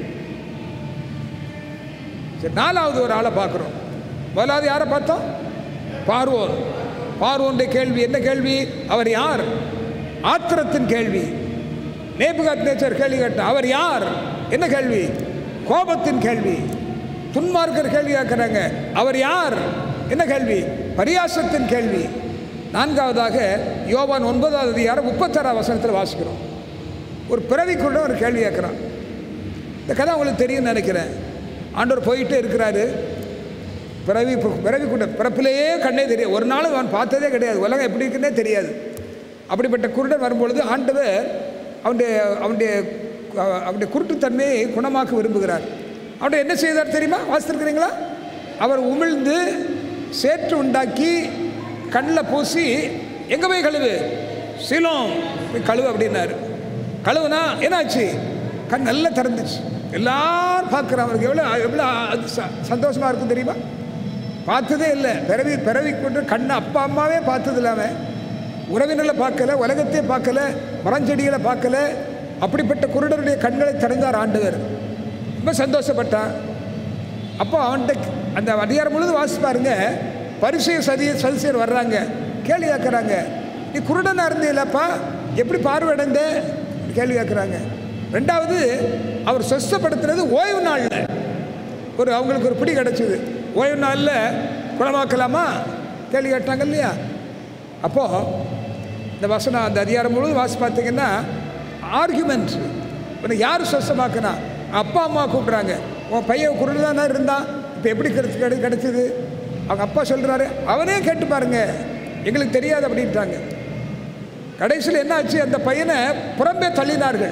A: சரி நாலாவது ஒரு ஆளை பார்க்குறோம் முதலாவது யாரை பார்த்தோம் பார்வோன் பார்வோனுடைய கேள்வி என்ன கேள்வி அவர் யார் ஆத்திரத்தின் கேள்வி நேபுகாத் நேச்சர் கேள்வி கேட்டான் அவர் யார் என்ன கேள்வி கோபத்தின் கேள்வி துன்மார்க்கர் கேள்வி கேட்குறாங்க அவர் யார் என்ன கேள்வி பரியாசத்தின் கேள்வி நான்காவதாக யோவான் ஒன்பதாவது அதிகாரம் முப்பத்தாறாம் வசனத்தில் வாசிக்கிறோம் ஒரு பிறவிக்குள்ள ஒரு கேள்வி கேட்குறான் இந்த கதை உங்களுக்கு தெரியும்னு நினைக்கிறேன் ஆண்டவர் போயிட்டே இருக்கிறாரு பிறவி பிறவி கொண்ட பிறப்பிலேயே கண்ணே தெரியாது ஒரு நாள் அவன் பார்த்ததே கிடையாது உலகம் எப்படி இருக்குன்னே தெரியாது அப்படிப்பட்ட குருடன் வரும்பொழுது ஆண்டவர் அவனுடைய அவனுடைய அவனுடைய குருட்டுத்தன்மையை குணமாக்க விரும்புகிறார் அவனுடைய என்ன செய்தார் தெரியுமா வாசித்திருக்கிறீங்களா அவர் உமிழ்ந்து சேற்று உண்டாக்கி கண்ணில் பூசி எங்கே போய் கழுவு சிலம் போய் கழுவு அப்படின்னாரு கழுவுனா என்னாச்சு கண் நல்லா திறந்துச்சு எல்லாரும் பார்க்குறான் அவருக்கு எவ்வளோ எவ்வளோ அது ச- சந்தோஷமா இருக்கும் தெரியுமா பார்த்ததே இல்லை பிறவி பிறவி கொண்டு கண்ணை அப்பா அம்மாவே பார்த்தது இல்லாமல் உறவினர்களை பார்க்கல உலகத்தையே பார்க்கல மரஞ்செடிகளை பார்க்கல அப்படிப்பட்ட குருடருடைய கண்களை திறந்தார் ஆண்டவர் ரொம்ப சந்தோஷப்பட்டான் அப்போ அவன்கிட்ட அந்த அதிகாரம் முழுது வாசி பாருங்க பரிசைய சதி சதிசியர் வர்றாங்க கேள்வி கேட்குறாங்க நீ குருடனாக இருந்தீங்களப்பா எப்படி பார்வையடைந்த கேள்வி கேட்குறாங்க ரெண்டாவது அவர் சொஸ்தப்படுத்துறது ஓய்வு நாளில் ஒரு அவங்களுக்கு ஒரு பிடி கிடச்சிது ஓய்வு நாளில் குணமாக்கலாமா கேள்வி கேட்டாங்க இல்லையா அப்போது இந்த வசனம் அந்த அதிகாரம் முழுவதும் வாசி பார்த்தீங்கன்னா ஆர்குமெண்ட் இப்போ யார் சொஸ்தமாக்குனா அப்பா அம்மா கூப்பிட்றாங்க உன் பையன் குருடு தானே இருந்தான் இப்போ எப்படி கிடைச்சி கிடை கிடைச்சிது அவங்க அப்பா சொல்கிறாரு அவனே கேட்டு பாருங்க எங்களுக்கு தெரியாது அப்படின்ட்டாங்க கடைசியில் என்ன ஆச்சு அந்த பையனை புறம்பே தள்ளினார்கள்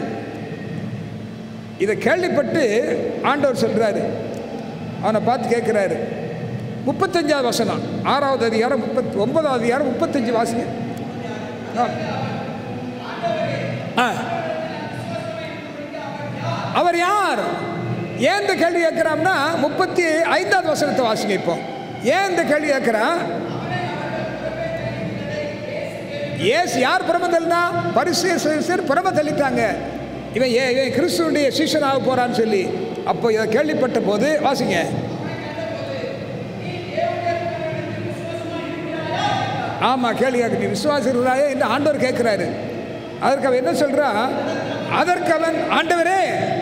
A: இதை கேள்விப்பட்டு ஆண்டவர் சொல்கிறாரு அவனை பார்த்து கேட்குறாரு முப்பத்தஞ்சாவது வசனம் ஆறாவது அதிகாரம் முப்பத் ஒன்பதாவது அதிகாரம் முப்பத்தஞ்சு வாசிங்க ஆ. ஆ. அவர் யார் ஏன் இந்த கேள்வி கேட்குறான்னா முப்பத்தி ஐந்தாவது வசனத்தை வாசிங்க இப்போ ஏன் இந்த கேள்வி கேட்குறான் ஏஸ் யார் பிரம தள்ளினா பரிசேர் பிரம தள்ளிட்டாங்க இவன் ஏ இவன் கிறிஸ்துவனுடைய சீஷன் ஆக போறான்னு சொல்லி அப்போ இதை கேள்விப்பட்ட போது வாசிங்க ஆமாம் கேள்வி கேட்க நீ விசுவாசிக்கிறாயே என்று ஆண்டவர் கேட்குறாரு அதற்கு அவன் என்ன சொல்றான் அதற்கு அவன் ஆண்டவரே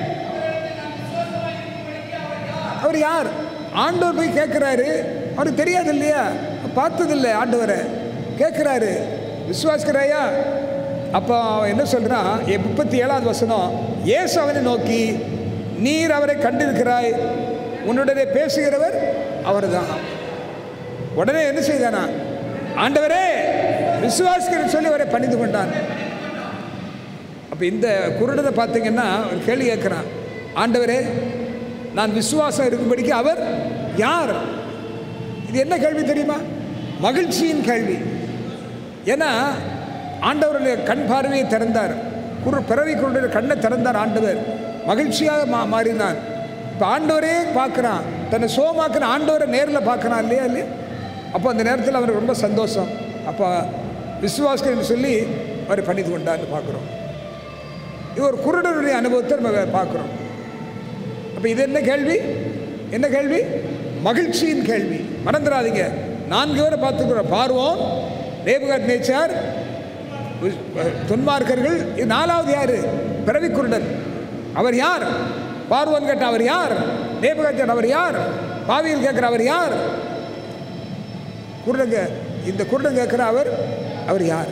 A: அவர் யார் ஆண்டவர் போய் கேட்குறாரு அவருக்கு தெரியாது இல்லையா பார்த்ததில்லை ஆண்டவரை கேட்குறாரு விசுவாசிக்கிறாயா அப்போ அவன் என்ன சொல்கிறான் என் முப்பத்தி ஏழாவது வசனம் இயேசு அவனை நோக்கி நீர் அவரை கண்டிருக்கிறாய் உன்னுடைய பேசுகிறவர் அவர்தான் உடனே என்ன செய்தானா ஆண்டவரே விசுவாசிக்கிறேன்னு சொல்லி அவரை பணிந்து கொண்டான் அப்போ இந்த குருடனை பார்த்தீங்கன்னா ஒரு கேள்வி கேட்குறான் ஆண்டவரே நான் விசுவாசம் இருக்கும்படிக்கு அவர் யார் இது என்ன கேள்வி தெரியுமா மகிழ்ச்சியின் கேள்வி ஏன்னா ஆண்டவருடைய கண் பார்வையை திறந்தார் குரு பிறவி குருடைய கண்ணை திறந்தார் ஆண்டவர் மகிழ்ச்சியாக மா மாறினான் இப்போ ஆண்டவரே பார்க்குறான் தன்னை சோமாக்குன ஆண்டவரை நேரில் பார்க்குறான் இல்லையா இல்லையா அப்போ அந்த நேரத்தில் அவருக்கு ரொம்ப சந்தோஷம் அப்போ விசுவாசம் சொல்லி அவர் பணிந்து கொண்டான்னு பார்க்குறோம் இது ஒரு குருடருடைய அனுபவத்தை நம்ம பார்க்குறோம் அப்போ இது என்ன கேள்வி என்ன கேள்வி மகிழ்ச்சியின் கேள்வி மறந்துடாதீங்க நான்கு பேரை பார்த்துக்கிறோம் பார்வோம் நேபுகாத் நேச்சார் துன்மார்க்கர்கள் இது நாலாவது யாரு பிறவி குருடன் அவர் யார் பார்வோன் கேட்ட அவர் யார் நேபுகாத் அவர் யார் பாவியில் கேட்குற அவர் யார் குருடன் கே- இந்த குருடன் கேட்குற அவர் அவர் யார்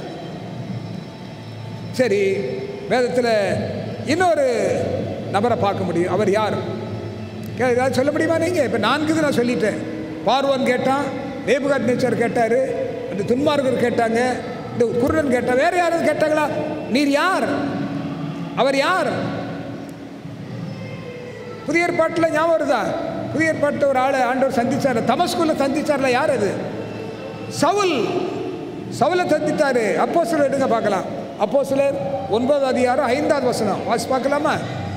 A: சரி வேதத்தில் இன்னொரு நபரை பார்க்க முடியும் அவர் யார் கே- ஏதாவது சொல்ல முடியுமா நீங்கள் இப்போ நான்கு இது நான் சொல்லிட்டேன் பார்வன் கேட்டான் நேபுகாத் நேச்சர் கேட்டார் இந்த துன்மார்கர் கேட்டாங்க இந்த குருடன் கேட்டான் வேற யாரும் கேட்டாங்களா நீர் யார் அவர் யார் புதிய ஏற்பாட்டில் ஞாபகம் வருதா புதிய ஏற்பாட்டில் ஒரு ஆளை ஆண்டவர் சந்திச்சார் தமஸ்குள்ள சந்திச்சார்ல யார் அது சவுல் சவுலை சந்தித்தாரு அப்போ சிலர் எடுங்க பார்க்கலாம் அப்போ சிலர் ஒன்பது அதிகாரம் ஐந்தாவது வசனம் வாசி பார்க்கலாமா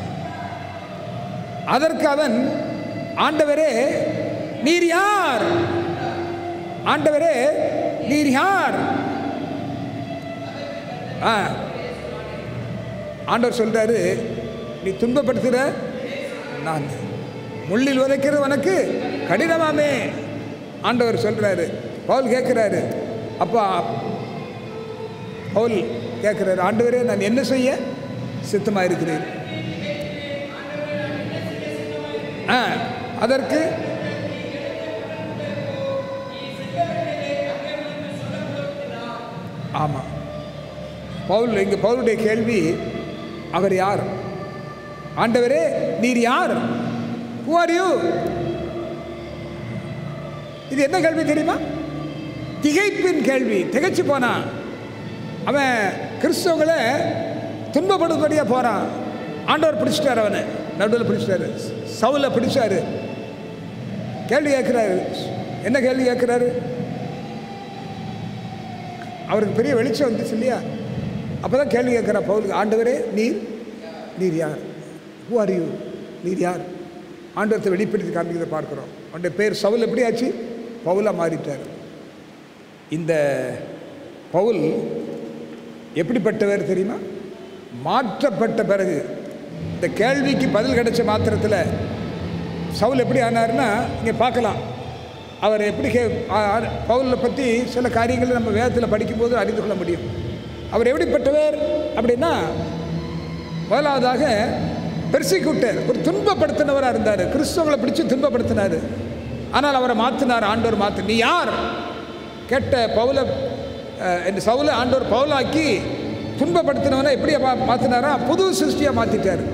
A: அதற்கு அவன் ஆண்டவரே நீர் யார் ஆண்டவரே நீர் யார் ஆ ஆண்டவர் சொல்றாரு நீ துன்பப்படுத்துகிற நான் முள்ளில் உதைக்கிறது உனக்கு கடினமாமே ஆண்டவர் சொல்கிறாரு பவுல் கேட்குறாரு அப்பா பவுல் கேட்குறாரு ஆண்டவரே நான் என்ன செய்ய சித்தமாக இருக்கிறேன் ஆ அதற்கு ஆமாம் பவுல் இங்கே பவுலுடைய கேள்வி அவர் யார் ஆண்டவரே நீர் யார் ஹூ ஆர் யூ இது என்ன கேள்வி தெரியுமா திகைப்பின் கேள்வி திகைச்சு போனான் அவன் கிறிஸ்தவங்களை துன்பப்படும்படியாக போகிறான் ஆண்டவர் பிடிச்சிட்டார் அவனை நடுவில் பிடிச்சிட்டாரு சவுல பிடிச்சாரு கேள்வி கேட்குறாரு என்ன கேள்வி கேட்குறாரு அவருக்கு பெரிய வெளிச்சம் வந்துச்சு இல்லையா அப்போ தான் கேள்வி கேட்குறா பவுலுக்கு ஆண்டவரே நீர் நீர் யார் ஹூ ஆர் யூ நீர் யார் ஆண்டவரத்தை வெளிப்படுத்தி காமிக்கிறத பார்க்குறோம் அவனுடைய பேர் சவுல் எப்படி ஆச்சு பவுலாக மாறிட்டார் இந்த பவுல் எப்படிப்பட்டவர் தெரியுமா மாற்றப்பட்ட பிறகு இந்த கேள்விக்கு பதில் கிடைச்ச மாத்திரத்தில் சவுல் எப்படி ஆனார்னா இங்கே பார்க்கலாம் அவர் எப்படி கே பவுலை பற்றி சில காரியங்களை நம்ம வேதத்தில் படிக்கும்போது அறிந்து கொள்ள முடியும் அவர் எப்படிப்பட்டவர் அப்படின்னா முதலாவதாக பெர்சிக்யூட்டர் ஒரு துன்பப்படுத்தினவராக இருந்தார் கிறிஸ்தவங்களை பிடிச்சி துன்பப்படுத்தினார் ஆனால் அவரை மாற்றினார் ஆண்டவர் மாற்று நீ யார் கேட்ட பவுல இந்த சவுல ஆண்டவர் பவுலாக்கி துன்பப்படுத்தினவனை எப்படி மா- மாத்தினாரா புது சிருஷ்டியாக மாற்றிட்டார்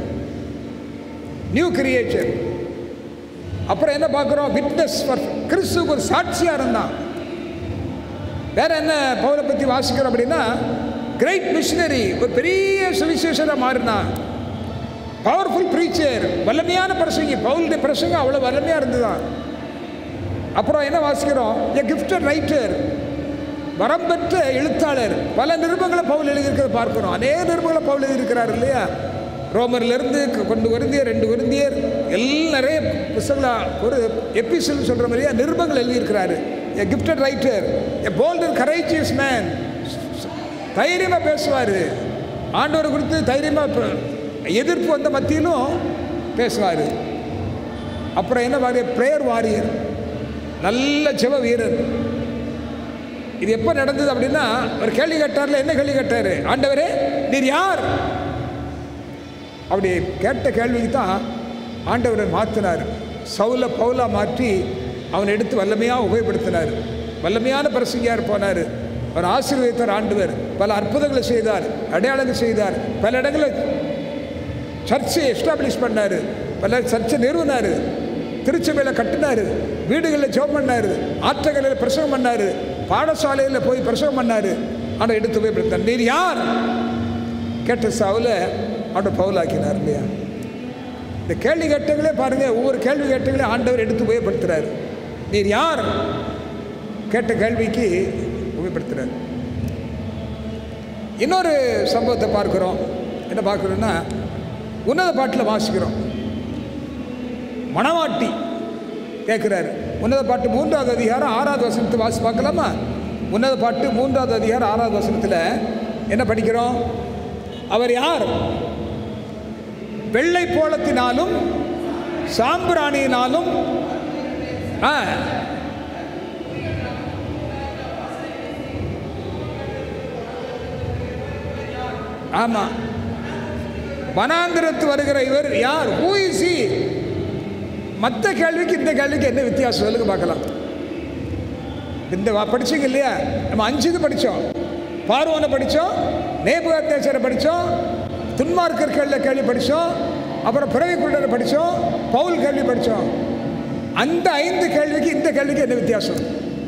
A: நியூ கிரியேச்சர் அப்புறம் என்ன பார்க்குறோம் விட்னஸ் ஃபார் கிறிஸ்துவுக்கு ஒரு சாட்சியாக இருந்தான் வேற என்ன பவுலை பற்றி வாசிக்கிறோம் அப்படின்னா கிரேட் மிஷினரி ஒரு பெரிய சுவிசேஷராக மாறினான் பவர்ஃபுல் ப்ரீச்சர் வல்லமையான பிரசங்கி பவுலுடைய பிரசங்கம் அவ்வளோ வல்லமையாக இருந்துதான் அப்புறம் என்ன வாசிக்கிறோம் எ கிஃப்டட் ரைட்டர் வரம் பெற்ற எழுத்தாளர் பல நிருபங்களை பவுல் எழுதியிருக்கிறத பார்க்கிறோம் அநேக நிருபங்களை பவுல் எழுதியிருக்கிறார் இல்லையா ரோமர்லேருந்து கொண்டு வருந்தியர் ரெண்டு வருந்தியர் எல்லாம் நிறைய புத்தகங்களா ஒரு எபிசோட் சொல்கிற மாதிரியா நிருபங்கள் எழுதியிருக்கிறாரு a gifted writer a bold and courageous man தைரியமாக பேசுவார் ஆண்டவர் குறித்து தைரியமாக எதிர்ப்பு வந்த மத்தியிலும் பேசுவார் அப்புறம் என்ன வாரியர் ப்ரேயர் வாரியர் நல்ல ஜெப வீரர் இது எப்போ நடந்தது அப்படின்னா ஒரு கேள்வி கேட்டார்ல என்ன கேள்வி கேட்டார் ஆண்டவரே நீர் யார் அப்படி கேட்ட கேள்விக்கு தான் ஆண்டவரை மாற்றினார் சவுல பவுலா மாற்றி அவனை எடுத்து வல்லமையாக உபயோகப்படுத்தினார் வல்லமையான பிரசங்கியார் போனார் அவர் ஆசீர்வதித்தார் ஆண்டவர் பல அற்புதங்களை செய்தார் அடையாளங்கள் செய்தார் பல இடங்களில் சர்ச்சை எஸ்டாப்ளிஷ் பண்ணார் பல சர்ச்சை நிறுவினார் திருச்சபையில் கட்டினார் வீடுகளில் ஜோம் பண்ணார் ஆற்றங்களில் பிரசவம் பண்ணார் பாடசாலையில் போய் பிரசவம் பண்ணார் ஆனால் எடுத்து போய் படுத்தார் நீர் யார் கேட்ட சாவில் அவனை பவுலாக்கினார் இல்லையா இந்த கேள்வி கேட்டங்களே பாருங்க ஒவ்வொரு கேள்வி கேட்டங்களே ஆண்டவர் எடுத்து உபயோகப்படுத்துறாரு நீர் யார் கேட்ட கேள்விக்கு உபயோகப்படுத்துறாரு இன்னொரு சம்பவத்தை பார்க்கிறோம் என்ன பார்க்குறோன்னா உன்னத பாட்டில் வாசிக்கிறோம் மணவாட்டி கேட்குறாரு உன்னத பாட்டு மூன்றாவது அதிகாரம் ஆறாவது வசனத்தை வாசி பார்க்கலாமா உன்னத பாட்டு மூன்றாவது அதிகாரம் ஆறாவது வசனத்தில் என்ன படிக்கிறோம் அவர் யார் வெள்ளை போலத்தினாலும் சாம்பிராணியினாலும் ஆ ஆமாம் வனாந்திரத்து வருகிற இவர் யார் ஹூ இஸ் he மற்ற கேள்விக்கு இந்த கேள்விக்கு என்ன வித்தியாசம் சொல்லுங்க பார்க்கலாம் இந்த வா- படிச்சீங்க இல்லையா நம்ம அஞ்சு இது படித்தோம் பார்வோனை படித்தோம் நேபுகாத்தேசரை படித்தோம் துன்மார்க்கர் கேள்வி கேள்வி படித்தோம் அப்புறம் பிறவி குள்ளரை படித்தோம் பவுல் கேள்வி படித்தோம் அந்த ஐந்து கேள்விக்கு இந்த கேள்விக்கு என்ன வித்தியாசம்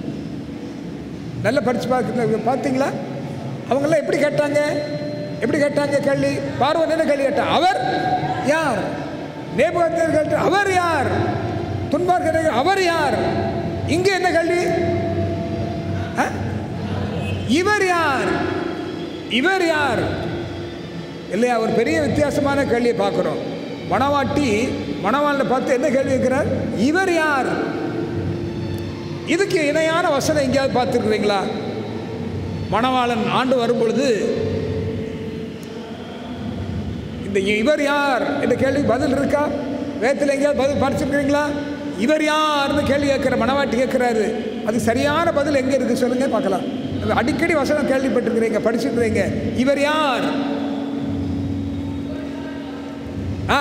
A: நல்லா படித்து பார்க்க பார்த்தீங்களா அவங்கெல்லாம் எப்படி கேட்டாங்க எப்படி கேட்டாங்க கேள்வி பார்வன் என்ன கேள்வி கேட்டா அவர் யார் நேபுகாத்தேசர் கேட்ட அவர் யார் துன்மார்க்கர் அவர் யார் இங்கே என்ன கேள்வி ஆ? இவர் யார் இவர் யார் இல்லையா ஒரு பெரிய வித்தியாசமான கேள்வியை பார்க்குறோம் மணவாட்டி மணவாளனை பார்த்து என்ன கேள்வி கேட்கிறார் இவர் யார் இதுக்கு இணையான வசனம் எங்கேயாவது பார்த்துருக்குறீங்களா மணவாளன் ஆண்டு வரும்பொழுது இந்த இவர் யார் என்ற கேள்வி பதில் இருக்கா வேதத்தில் எங்கேயாவது பதில் படிச்சிருக்கிறீங்களா இவர் யார்னு கேள்வி கேட்குற மனவாட்டி கேட்குறாரு அது சரியான பதில் எங்கே இருக்குது சொல்லுங்க பார்க்கலாம் அடிக்கடி வசனம் கேள்விப்பட்டிருக்கிறீங்க படிச்சிருக்கிறீங்க இவர் யார் ஆ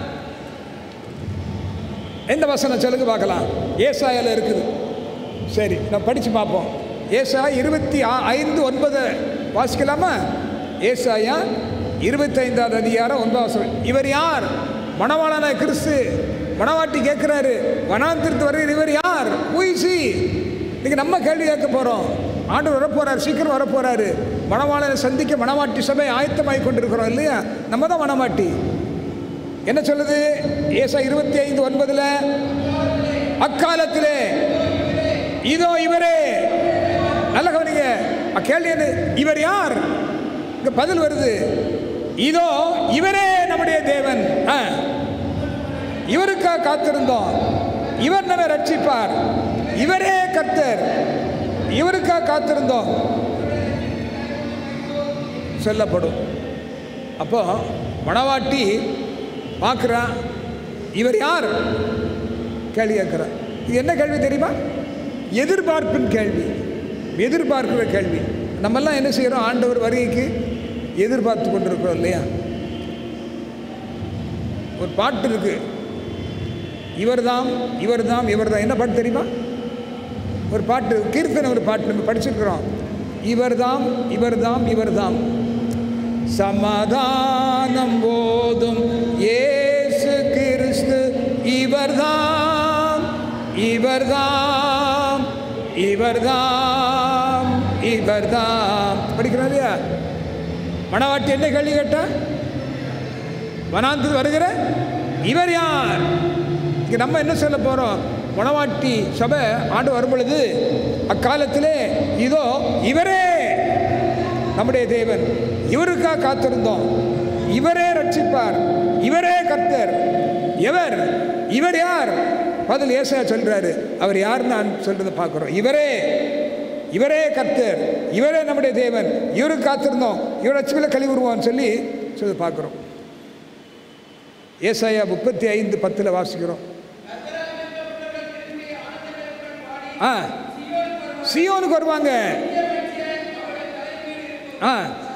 A: எந்த வசனம் சொல்லுங்க பார்க்கலாம் ஏசாயால இருக்குது சரி நான் படித்து பார்ப்போம் ஏசா இருபத்தி ஆ- ஐந்து ஒன்பது வாசிக்கலாமா ஏசாயா இருபத்தைந்தாவது அதிகாரம் ஒன்பதாம் வசனம் இவர் யார் மணவாளன கிறிஸ்து மணவாட்டி கேட்குறாரு வனாந்திரத்து வருகிற இவர் யார் ஊசி இன்னைக்கு நம்ம கேள்வி கேட்க போகிறோம் ஆண்டு வரப்போறாரு சீக்கிரம் வரப்போறாரு மணவாளனை சந்திக்க மணவாட்டி சபை ஆயத்தமாகி கொண்டிருக்கிறோம் இல்லையா நம்ம தான் மணவாட்டி என்ன சொல்லுது ஏசா இருபத்தி ஐந்து ஒன்பதுல அக்காலத்திலே இதோ இவரே நல்ல கவனிங்க அ, கேள்வி என்ன இவர் யார் இங்க பதில் வருது இதோ இவரே நம்முடைய தேவன் ஆ. இவருக்காக காத்திருந்தோம் இவர் நம்மை ரட்சிப்பார் இவரே கர்த்தர் இவருக்காக காத்திருந்தோம் சொல்லப்படும் அப்போ மணவாட்டி பார்க்குறான் இவர் யார் கேள்வி கேட்குறான் இது என்ன கேள்வி தெரியுமா எதிர்பார்ப்பின் கேள்வி எதிர்பார்க்கிற கேள்வி நம்மெல்லாம் என்ன செய்கிறோம் ஆண்டவர் வருகைக்கு எதிர்பார்த்து கொண்டிருக்கிறோம் இல்லையா ஒரு பாட்டு இருக்கு இவர்தாம் இவர்தாம் இவர்தான் என்ன பாட்டு தெரியுமா ஒரு பாட்டு கீர்த்தனை ஒரு பாட்டு நம்ம படிச்சிருக்கிறோம் இவர்தாம் இவர்தாம் இவர்தாம் சமாதானம் போதும் இயேசு கிறிஸ்து இவர்தாம் இவர்தாம் இவர்தாம் இவர்தாம் படிக்கிறோம் இல்லையா மணவாட்டி என்ன கேள்வி கேட்டா வனாந்து வருகிற இவர் யார் இங்க நம்ம என்ன சொல்ல போறோம் மணவாட்டி சபை ஆண்டு வரும் பொழுது அக்காலத்திலே இதோ இவரே நம்முடைய தேவன் இவருக்காக காத்திருந்தோம் இவரே ரட்சிப்பார் இவரே கர்த்தர் எவர் இவர் யார் பதில் ஏசையா சொல்றாரு அவர் யார் நான் சொல்றதை பார்க்குறோம் இவரே இவரே கர்த்தர் இவரே நம்முடைய தேவன் இவருக்கு காத்திருந்தோம் இவர் லட்சுமியில் கழிவுருவான்னு சொல்லி சொல்லி பார்க்குறோம் ஏசாயா முப்பத்தி ஐந்து பத்தில் வாசிக்கிறோம் ஆ சியோனுக்கு வருவாங்க ஆ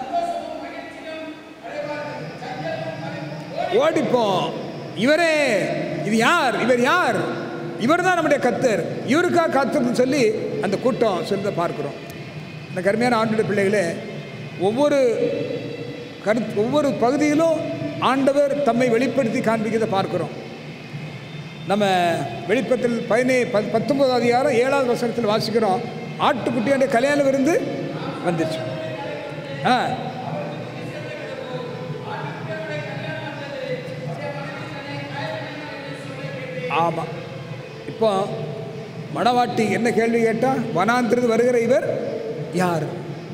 A: ஓடிப்போம் இவரே இது யார் இவர் யார் இவர் தான் நம்முடைய கத்தர் இவருக்காக காத்திருந்து சொல்லி அந்த கூட்டம் சொல்றதை பார்க்கிறோம் இந்த கருமையான ஆண்டுடைய பிள்ளைகளே ஒவ்வொரு கரு ஒவ்வொரு பகுதியிலும் ஆண்டவர் தம்மை வெளிப்படுத்தி காண்பிக்கிறதை பார்க்கிறோம் நம்ம வெளிப்பத்தில் பதினே பத் பத்தொன்பதாவது அதிகாரம் ஏழாவது வசனத்தில் வாசிக்கிறோம் ஆட்டுக்குட்டியோட கல்யாண விருந்து வந்துச்சு ஆ ஆமாம் இப்போ மணவாட்டி என்ன கேள்வி கேட்டா வனாந்திரது வருகிற இவர் யார்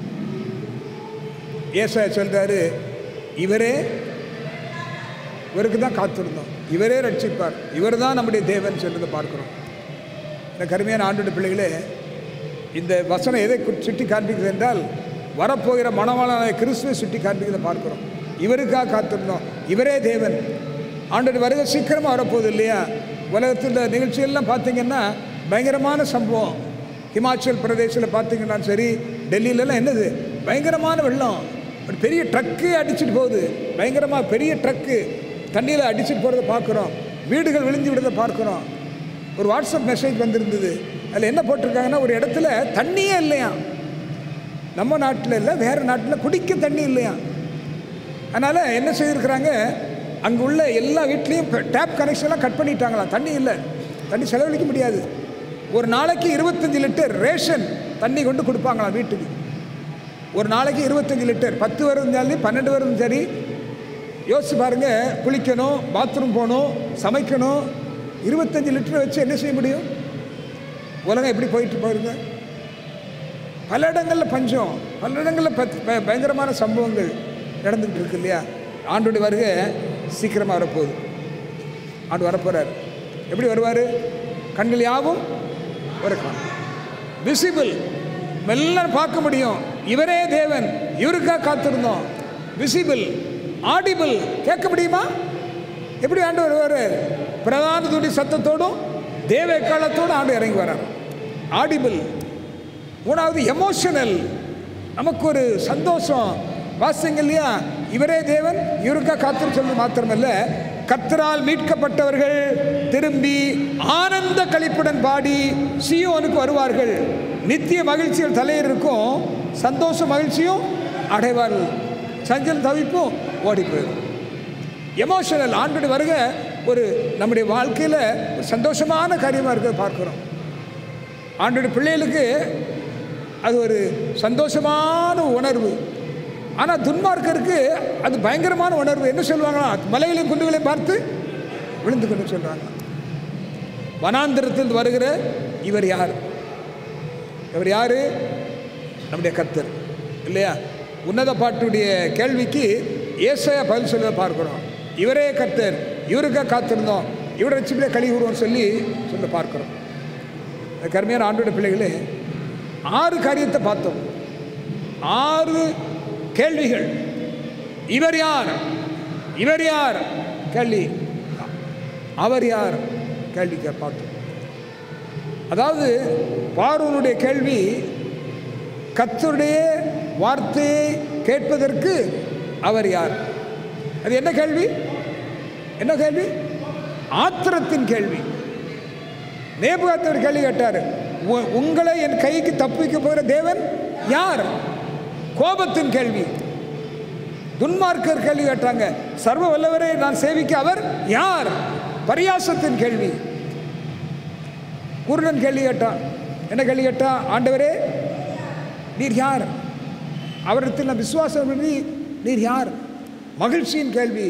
A: ஏசா சொல்றாரு இவரே இவருக்கு தான் காத்திருந்தோம் இவரே ரட்சிப்பார் இவர் தான் நம்முடைய தேவன் சொல்றதை பார்க்கிறோம் இந்த கருமையான ஆண்டோட பிள்ளைகளே இந்த வசனம் எதை கு- சுட்டி காண்பிக்குது என்றால் வரப்போகிற மணவாளனான கிறிஸ்துவை சுட்டி காண்பிக்கிறதை பார்க்கிறோம் இவருக்காக காத்திருந்தோம் இவரே தேவன் ஆண்டோட வருகை சீக்கிரமாக வரப்போகுது இல்லையா உலகத்தில் நிகழ்ச்சியெல்லாம் பார்த்தீங்கன்னா பயங்கரமான சம்பவம் ஹிமாச்சல் பிரதேசில் பார்த்தீங்கன்னா சரி டெல்லியிலலாம் என்னது பயங்கரமான வெள்ளம் ஒரு பெரிய ட்ரக்கு அடிச்சிட்டு போகுது பயங்கரமாக பெரிய ட்ரக்கு தண்ணியில் அடிச்சிட்டு போகிறத பார்க்குறோம் வீடுகள் விழுந்து விடுறதை பார்க்குறோம் ஒரு வாட்ஸ்அப் மெசேஜ் வந்திருந்தது அதில் என்ன போட்டிருக்காங்கன்னா ஒரு இடத்துல தண்ணியே இல்லையா நம்ம நாட்டில் இல்லை வேறு நாட்டில் குடிக்க தண்ணி இல்லையா அதனால் என்ன செய்திருக்கிறாங்க அங்கே உள்ள எல்லா வீட்லேயும் டேப் கனெக்ஷன்லாம் கட் பண்ணிட்டாங்களாம் தண்ணி இல்லை தண்ணி செலவழிக்க முடியாது ஒரு நாளைக்கு இருபத்தஞ்சி லிட்டர் ரேஷன் தண்ணி கொண்டு கொடுப்பாங்களாம் வீட்டுக்கு ஒரு நாளைக்கு இருபத்தஞ்சி லிட்டர் பத்து வருந்தாலும் பன்னெண்டு வரும் சரி யோசிச்சு பாருங்க குளிக்கணும் பாத்ரூம் போகணும் சமைக்கணும் இருபத்தஞ்சி லிட்டர் வச்சு என்ன செய்ய முடியும் உலகம் எப்படி போயிட்டு பாருங்க பல இடங்களில் பஞ்சம் பல இடங்களில் பத்- ப- பயங்கரமான சம்பவங்கள் நடந்துகிட்டு இருக்கு இல்லையா ஆண்டோடைய வருகை சீக்கிரமாக வரப்போகுது ஆண்டு வரப்போகிறார் எப்படி வருவார் கண்கள் யாவும் ஒரு விசிபிள் மெல்ல பார்க்க முடியும் இவரே தேவன் இவருக்காக காத்திருந்தோம் விசிபிள் ஆடிபிள் கேட்க முடியுமா எப்படி ஆண்டு வருவார் பிரதான துணி சத்தத்தோடும் தேவ காலத்தோடும் ஆண்டு இறங்கி வரார் ஆடிபிள் மூணாவது எமோஷனல் நமக்கு ஒரு சந்தோஷம் வாசிங்க இல்லையா இவரே தேவன் இவருக்கா காத்திரு சொல்வது மாத்திரமல்ல கத்தரால் மீட்கப்பட்டவர்கள் திரும்பி ஆனந்த களிப்புடன் பாடி சியோனுக்கு வருவார்கள் நித்திய மகிழ்ச்சியில் தலையில் இருக்கும் சந்தோஷ மகிழ்ச்சியும் அடைவார்கள் சஞ்சல் தவிப்பும் ஓடி போயிடும் எமோஷனல் ஆண்டுடைய வருக ஒரு நம்முடைய வாழ்க்கையில் ஒரு சந்தோஷமான காரியமாக இருக்க பார்க்குறோம் ஆண்டுடைய பிள்ளைகளுக்கு அது ஒரு சந்தோஷமான உணர்வு ஆனால் துன்மார்க்கருக்கு அது பயங்கரமான உணர்வு என்ன சொல்லுவாங்களா மலைகளையும் குண்டுகளையும் பார்த்து விழுந்து கொண்டு சொல்கிறாங்க வனாந்திரத்தில் வருகிற இவர் யார் இவர் யார் நம்முடைய கத்தர் இல்லையா உன்னத பாட்டுடைய கேள்விக்கு ஏசையா பதில் சொல்ல பார்க்கிறோம் இவரே கர்த்தர் இவருக்காக காத்திருந்தோம் இவரை ரசிப்பிலே கழி கூறுவோம் சொல்லி சொல்ல பார்க்கிறோம் இந்த கருமையான ஆண்டோட பிள்ளைகளே ஆறு காரியத்தை பார்த்தோம் ஆறு கேள்விகள் இவர் யார் இவர் யார் கேள்வி அவர் யார் கேள்விக்க பார்த்தோம் அதாவது பார்வனுடைய கேள்வி கத்தருடைய வார்த்தையை கேட்பதற்கு அவர் யார் அது என்ன கேள்வி என்ன கேள்வி ஆத்திரத்தின் கேள்வி நேபுகாத்தவர் கேள்வி கேட்டார் "உ- உங்களை என் கைக்கு தப்பிக்க போகிற தேவன் யார் கோபத்தின் கேள்வி துன்மார்க்கர் கேள்வி கேட்டாங்க சர்வ வல்லவரை நான் சேவிக்க அவர் யார் பரியாசத்தின் கேள்வி குருடன் கேள்வி கேட்டான் என்ன கேள்வி கேட்டான் ஆண்டவரே நீர் யார் அவரிடத்தில் நான் விசுவாசம் பண்ணி நீர் யார் மகிழ்ச்சியின் கேள்வி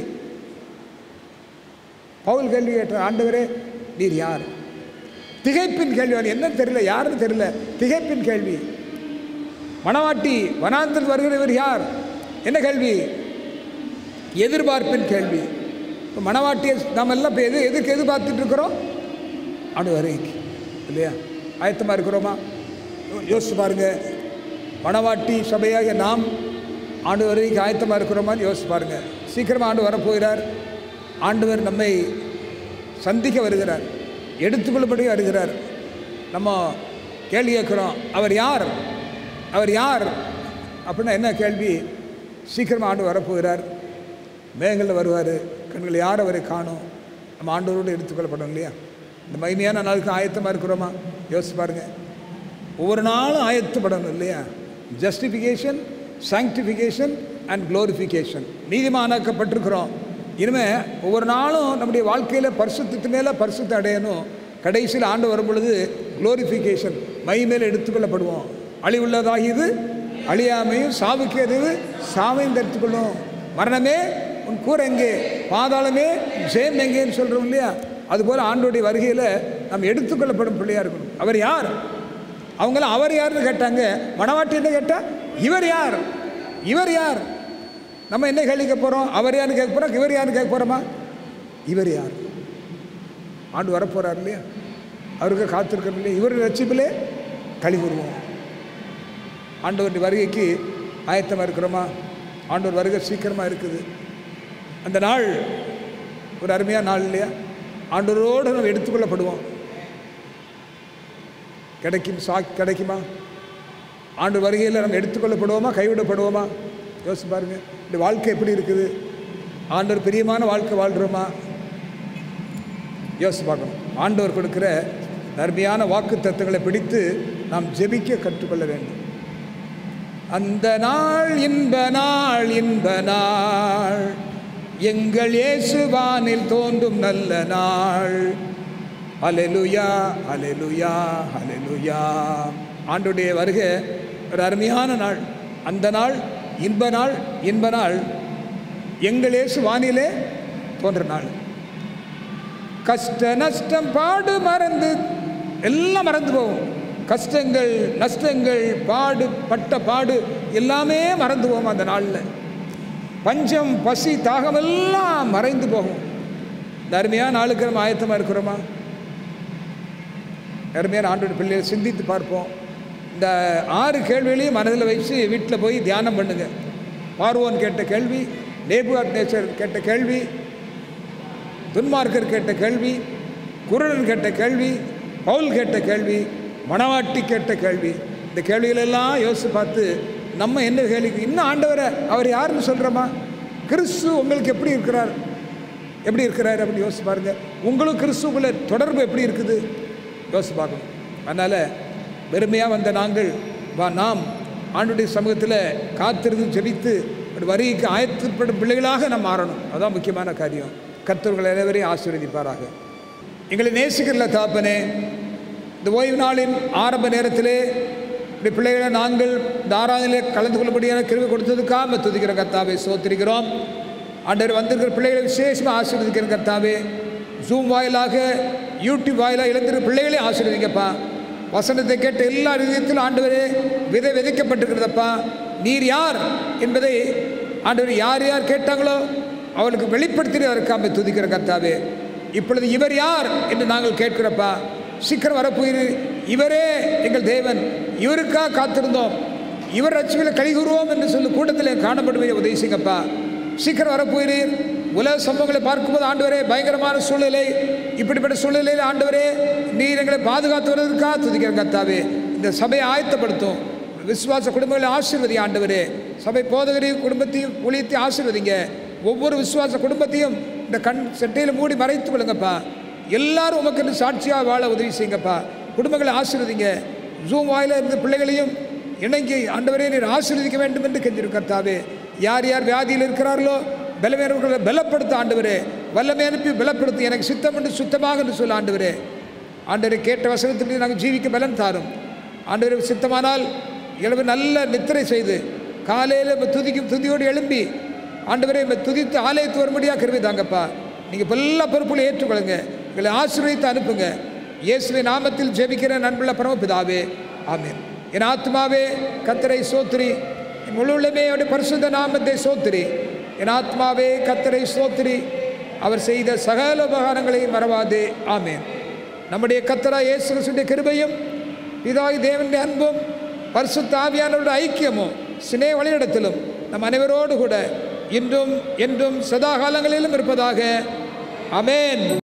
A: பவுல் கேள்வி கேட்டார் ஆண்டவரே நீர் யார் திகைப்பின் கேள்வி அது என்னன்னு தெரியல யாருன்னு தெரியல திகைப்பின் கேள்வி மணவாட்டி வனாந்தில் வருகிறவர் யார் என்ன கேள்வி எதிர்பார்ப்பின் கேள்வி இப்போ மணவாட்டியை நாம் எல்லாம் இப்போ எது எதுக்கு எதிர்பார்த்துட்டு இருக்கிறோம் அணு வரைக்கு இல்லையா ஆயத்தமாக இருக்கிறோமா யோசிச்சு பாருங்க மணவாட்டி சபையாக நாம் ஆண்டு வரைக்கு ஆயத்தமாக இருக்கிறோமான்னு யோசிச்சு பாருங்க சீக்கிரமாக ஆண்டு வரப்போகிறார் ஆண்டவர் நம்மை சந்திக்க வருகிறார் எடுத்துக்கொள்ளபடி வருகிறார் நம்ம கேள்வி கேட்குறோம் அவர் யார் அவர் யார் அப்படின்னா என்ன கேள்வி சீக்கிரமாக ஆண்டு வரப்போகிறார் மேகங்களில் வருவார் கண்கள் யார் அவரை காணும் நம்ம ஆண்டவரோடு எடுத்துக்கொள்ளப்படும் இல்லையா இந்த மகிமையான நாளுக்கு ஆயத்தமாக இருக்கிறோமா யோசிச்சு பாருங்க ஒவ்வொரு நாளும் ஆயத்தப்படணும் இல்லையா ஜஸ்டிஃபிகேஷன் சாங்டிஃபிகேஷன் அண்ட் க்ளோரிஃபிகேஷன் நீதிமானாக்கப்பட்டிருக்கிறோம் இனிமே ஒவ்வொரு நாளும் நம்முடைய வாழ்க்கையில் பரிசுத்தத்து மேலே பரிசுத்தை அடையணும் கடைசியில் ஆண்டு வரும் பொழுது க்ளோரிஃபிகேஷன் மை மேலே எடுத்துக்கொள்ளப்படுவோம் அழிவுள்ளதாகியது அழியாமையும் சாவுக்கு எதுவு சாவையும் தடுத்துக்கொள்ளும் மரணமே உன் கூர் எங்கே பாதாளமே ஜெயம் எங்கேன்னு சொல்கிறோம் இல்லையா அதுபோல் ஆண்டோடைய வருகையில் நாம் எடுத்துக்கொள்ளப்படும் பிள்ளையாக இருக்கணும் அவர் யார் அவங்களாம் அவர் யாருன்னு கேட்டாங்க மணவாட்டி என்ன கேட்டா இவர் யார் இவர் யார் நம்ம என்ன கேள்விக்க போகிறோம் அவர் யாருன்னு கேட்க போகிறோம் இவர் யாருன்னு கேட்க போகிறோமா இவர் யார் ஆண்டு வரப்போகிறார் இல்லையா அவருக்கு காத்திருக்கணும் இல்லையா இவர் ரட்சிப்பிலே களி கூறுவோம் ஆண்டவருடைய வருகைக்கு ஆயத்தமாக இருக்கிறோமா ஆண்டவர் வருகை சீக்கிரமாக இருக்குது அந்த நாள் ஒரு அருமையான நாள் இல்லையா ஆண்டவரோடு நம்ம எடுத்துக்கொள்ளப்படுவோம் கிடைக்கும் சா கிடைக்குமா ஆண்டு வருகையில் நம்ம எடுத்துக்கொள்ளப்படுவோமா கைவிடப்படுவோமா யோசிச்சு பாருங்க இந்த வாழ்க்கை எப்படி இருக்குது ஆண்டவர் பிரியமான வாழ்க்கை வாழ்கிறோமா யோசிச்சு பார்க்கணும் ஆண்டவர் கொடுக்கிற அருமையான வாக்கு தத்துவங்களை பிடித்து நாம் ஜெபிக்க கற்றுக்கொள்ள வேண்டும் அந்த நாள் இன்ப நாள் இன்ப நாள் எங்கள் இயேசுவானில் தோன்றும் நல்ல நாள் அலெலுயா அலெலுயா அலெலுயா ஆண்டுடைய வருகை ஒரு அருமையான நாள் அந்த நாள் இன்ப நாள் இன்ப நாள் எங்கள் இயேசு வானிலே தோன்ற நாள் கஷ்ட நஷ்டம் பாடு மறந்து எல்லாம் மறந்து போகும் கஷ்டங்கள் நஷ்டங்கள் பாடு பட்ட பாடு எல்லாமே மறந்து போகும் அந்த நாளில் பஞ்சம் பசி தாகம் எல்லாம் மறைந்து போகும் இந்த அருமையான நாளுக்கு நம்ம ஆயத்தமாக இருக்கிறோமா அருமையான ஆண்டோட பிள்ளைகளை சிந்தித்து பார்ப்போம் இந்த ஆறு கேள்விகளையும் மனதில் வச்சு வீட்டில் போய் தியானம் பண்ணுங்க பார்வோன் கேட்ட கேள்வி நேபுகாத் நேச்சர் கேட்ட கேள்வி துன்மார்க்கர் கேட்ட கேள்வி குருடன் கேட்ட கேள்வி பவுல் கேட்ட கேள்வி மணவாட்டி கேட்ட கேள்வி இந்த கேள்விகளெல்லாம் யோசித்து பார்த்து நம்ம என்ன கேள்வி இன்னும் ஆண்டவரை அவர் யாருன்னு சொல்கிறோமா கிறிஸ்து உங்களுக்கு எப்படி இருக்கிறார் எப்படி இருக்கிறார் அப்படின்னு யோசிச்சு பாருங்க உங்களும் கிறிஸ்துக்குள்ள தொடர்பு எப்படி இருக்குது யோசிச்சு பார்க்கணும் அதனால் வெறுமையாக வந்த நாங்கள் வா நாம் ஆண்டுடைய சமூகத்தில் காத்திருந்து ஜெபித்து ஒரு வரிக்கு ஆயத்தப்படும் பிள்ளைகளாக நாம் மாறணும் அதான் முக்கியமான காரியம் கர்த்தர்கள் அனைவரையும் ஆசீர்வதிப்பாராக எங்களை நேசிக்கிறல தாப்பனே இந்த ஓய்வு நாளின் ஆரம்ப நேரத்திலே இப்படி பிள்ளைகளை நாங்கள் இந்த ஆராதனையிலே கலந்து கொள்ளும்படியான கிருவி கொடுத்ததுக்காக துதிக்கிற கர்த்தாவை சோத்திருக்கிறோம் ஆண்டவர் வந்திருக்கிற பிள்ளைகளை விசேஷமாக ஆசீர்வதிக்கிற கர்த்தாவே ஜூம் வாயிலாக யூடியூப் வாயிலாக இழந்திருக்கிற பிள்ளைகளே ஆசீர்வதிங்கப்பா வசனத்தை கேட்ட எல்லா விதத்திலும் ஆண்டவரே விதை விதைக்கப்பட்டிருக்கிறதப்பா நீர் யார் என்பதை ஆண்டவர் யார் யார் கேட்டாங்களோ அவளுக்கு வெளிப்படுத்தினதற்காக துதிக்கிற கர்த்தாவே இப்பொழுது இவர் யார் என்று நாங்கள் கேட்கிறப்பா சீக்கிரம் வரப்போகிறீர் இவரே எங்கள் தேவன் இவருக்காக காத்திருந்தோம் இவர் ரட்சிகளை கழிகுறுவோம் என்று சொல்லி கூட்டத்தில் காணப்படுவதை உதவி செய்யுங்கப்பா சீக்கிரம் வரப்போகிறீர் உலக சம்பவங்களை பார்க்கும்போது ஆண்டவரே பயங்கரமான சூழ்நிலை இப்படிப்பட்ட சூழ்நிலையில் ஆண்டவரே நீர் எங்களை பாதுகாத்து வருவதற்காக துதிக்கிற கர்த்தாவே இந்த சபையை ஆயத்தப்படுத்தும் விசுவாச குடும்பங்களை ஆசீர்வதி ஆண்டவரே சபை போதகரையும் குடும்பத்தையும் ஊழியத்தையும் ஆசீர்வதிங்க ஒவ்வொரு விசுவாச குடும்பத்தையும் இந்த கண் செட்டையில் மூடி மறைத்து கொள்ளுங்கப்பா எல்லாரும் உமக்கு சாட்சியாக வாழ உதவி செய்யுங்கப்பா குடும்பங்களை ஆசீர்வதிங்க ஜூம் வாயில இருந்த பிள்ளைகளையும் இணங்கி ஆண்டவரே நீர் ஆசீர்வதிக்க வேண்டும் என்று கெஞ்சிருக்கத்தாவே யார் யார் வியாதியில் இருக்கிறார்களோ பலவீனர்களை பலப்படுத்த ஆண்டவரே வல்லமை அனுப்பி பலப்படுத்தி எனக்கு சித்தம் என்று சுத்தமாக என்று சொல்ல ஆண்டவரே ஆண்டவரை கேட்ட வசனத்திற்கு நாங்கள் ஜீவிக்க பலன் தாரும் ஆண்டவரை சித்தமானால் இரவு நல்ல நித்திரை செய்து காலையில் நம்ம துதிக்கும் துதியோடு எழும்பி ஆண்டவரை நம்ம துதித்து ஆலயத்து வரும்படியாக கருவி தாங்கப்பா நீங்கள் எல்லா பொறுப்புகளை ஏற்றுக்கொள்ளுங்க எங்களை ஆசீர்வதித்து அனுப்புங்க இயேசுவின் நாமத்தில் ஜெபிக்கிற நண்புள்ள பரமபிதாவே ஆமென் என் ஆத்மாவே கத்தரை சோத்திரி என் முழு உள்ளமே அவருடைய பரிசுத்த நாமத்தை சோத்திரி என் ஆத்மாவே கத்தரை சோத்திரி அவர் செய்த சகல உபகாரங்களை மறவாதே ஆமென் நம்முடைய கத்தரா இயேசு கிறிஸ்துவின் கிருபையும் பிதாய் தேவனுடைய அன்பும் பரிசுத்த ஆவியானவருடைய ஐக்கியமும் சினே வழியிடத்திலும் நம் அனைவரோடு கூட இன்றும் என்றும் சதா காலங்களிலும் இருப்பதாக அமேன்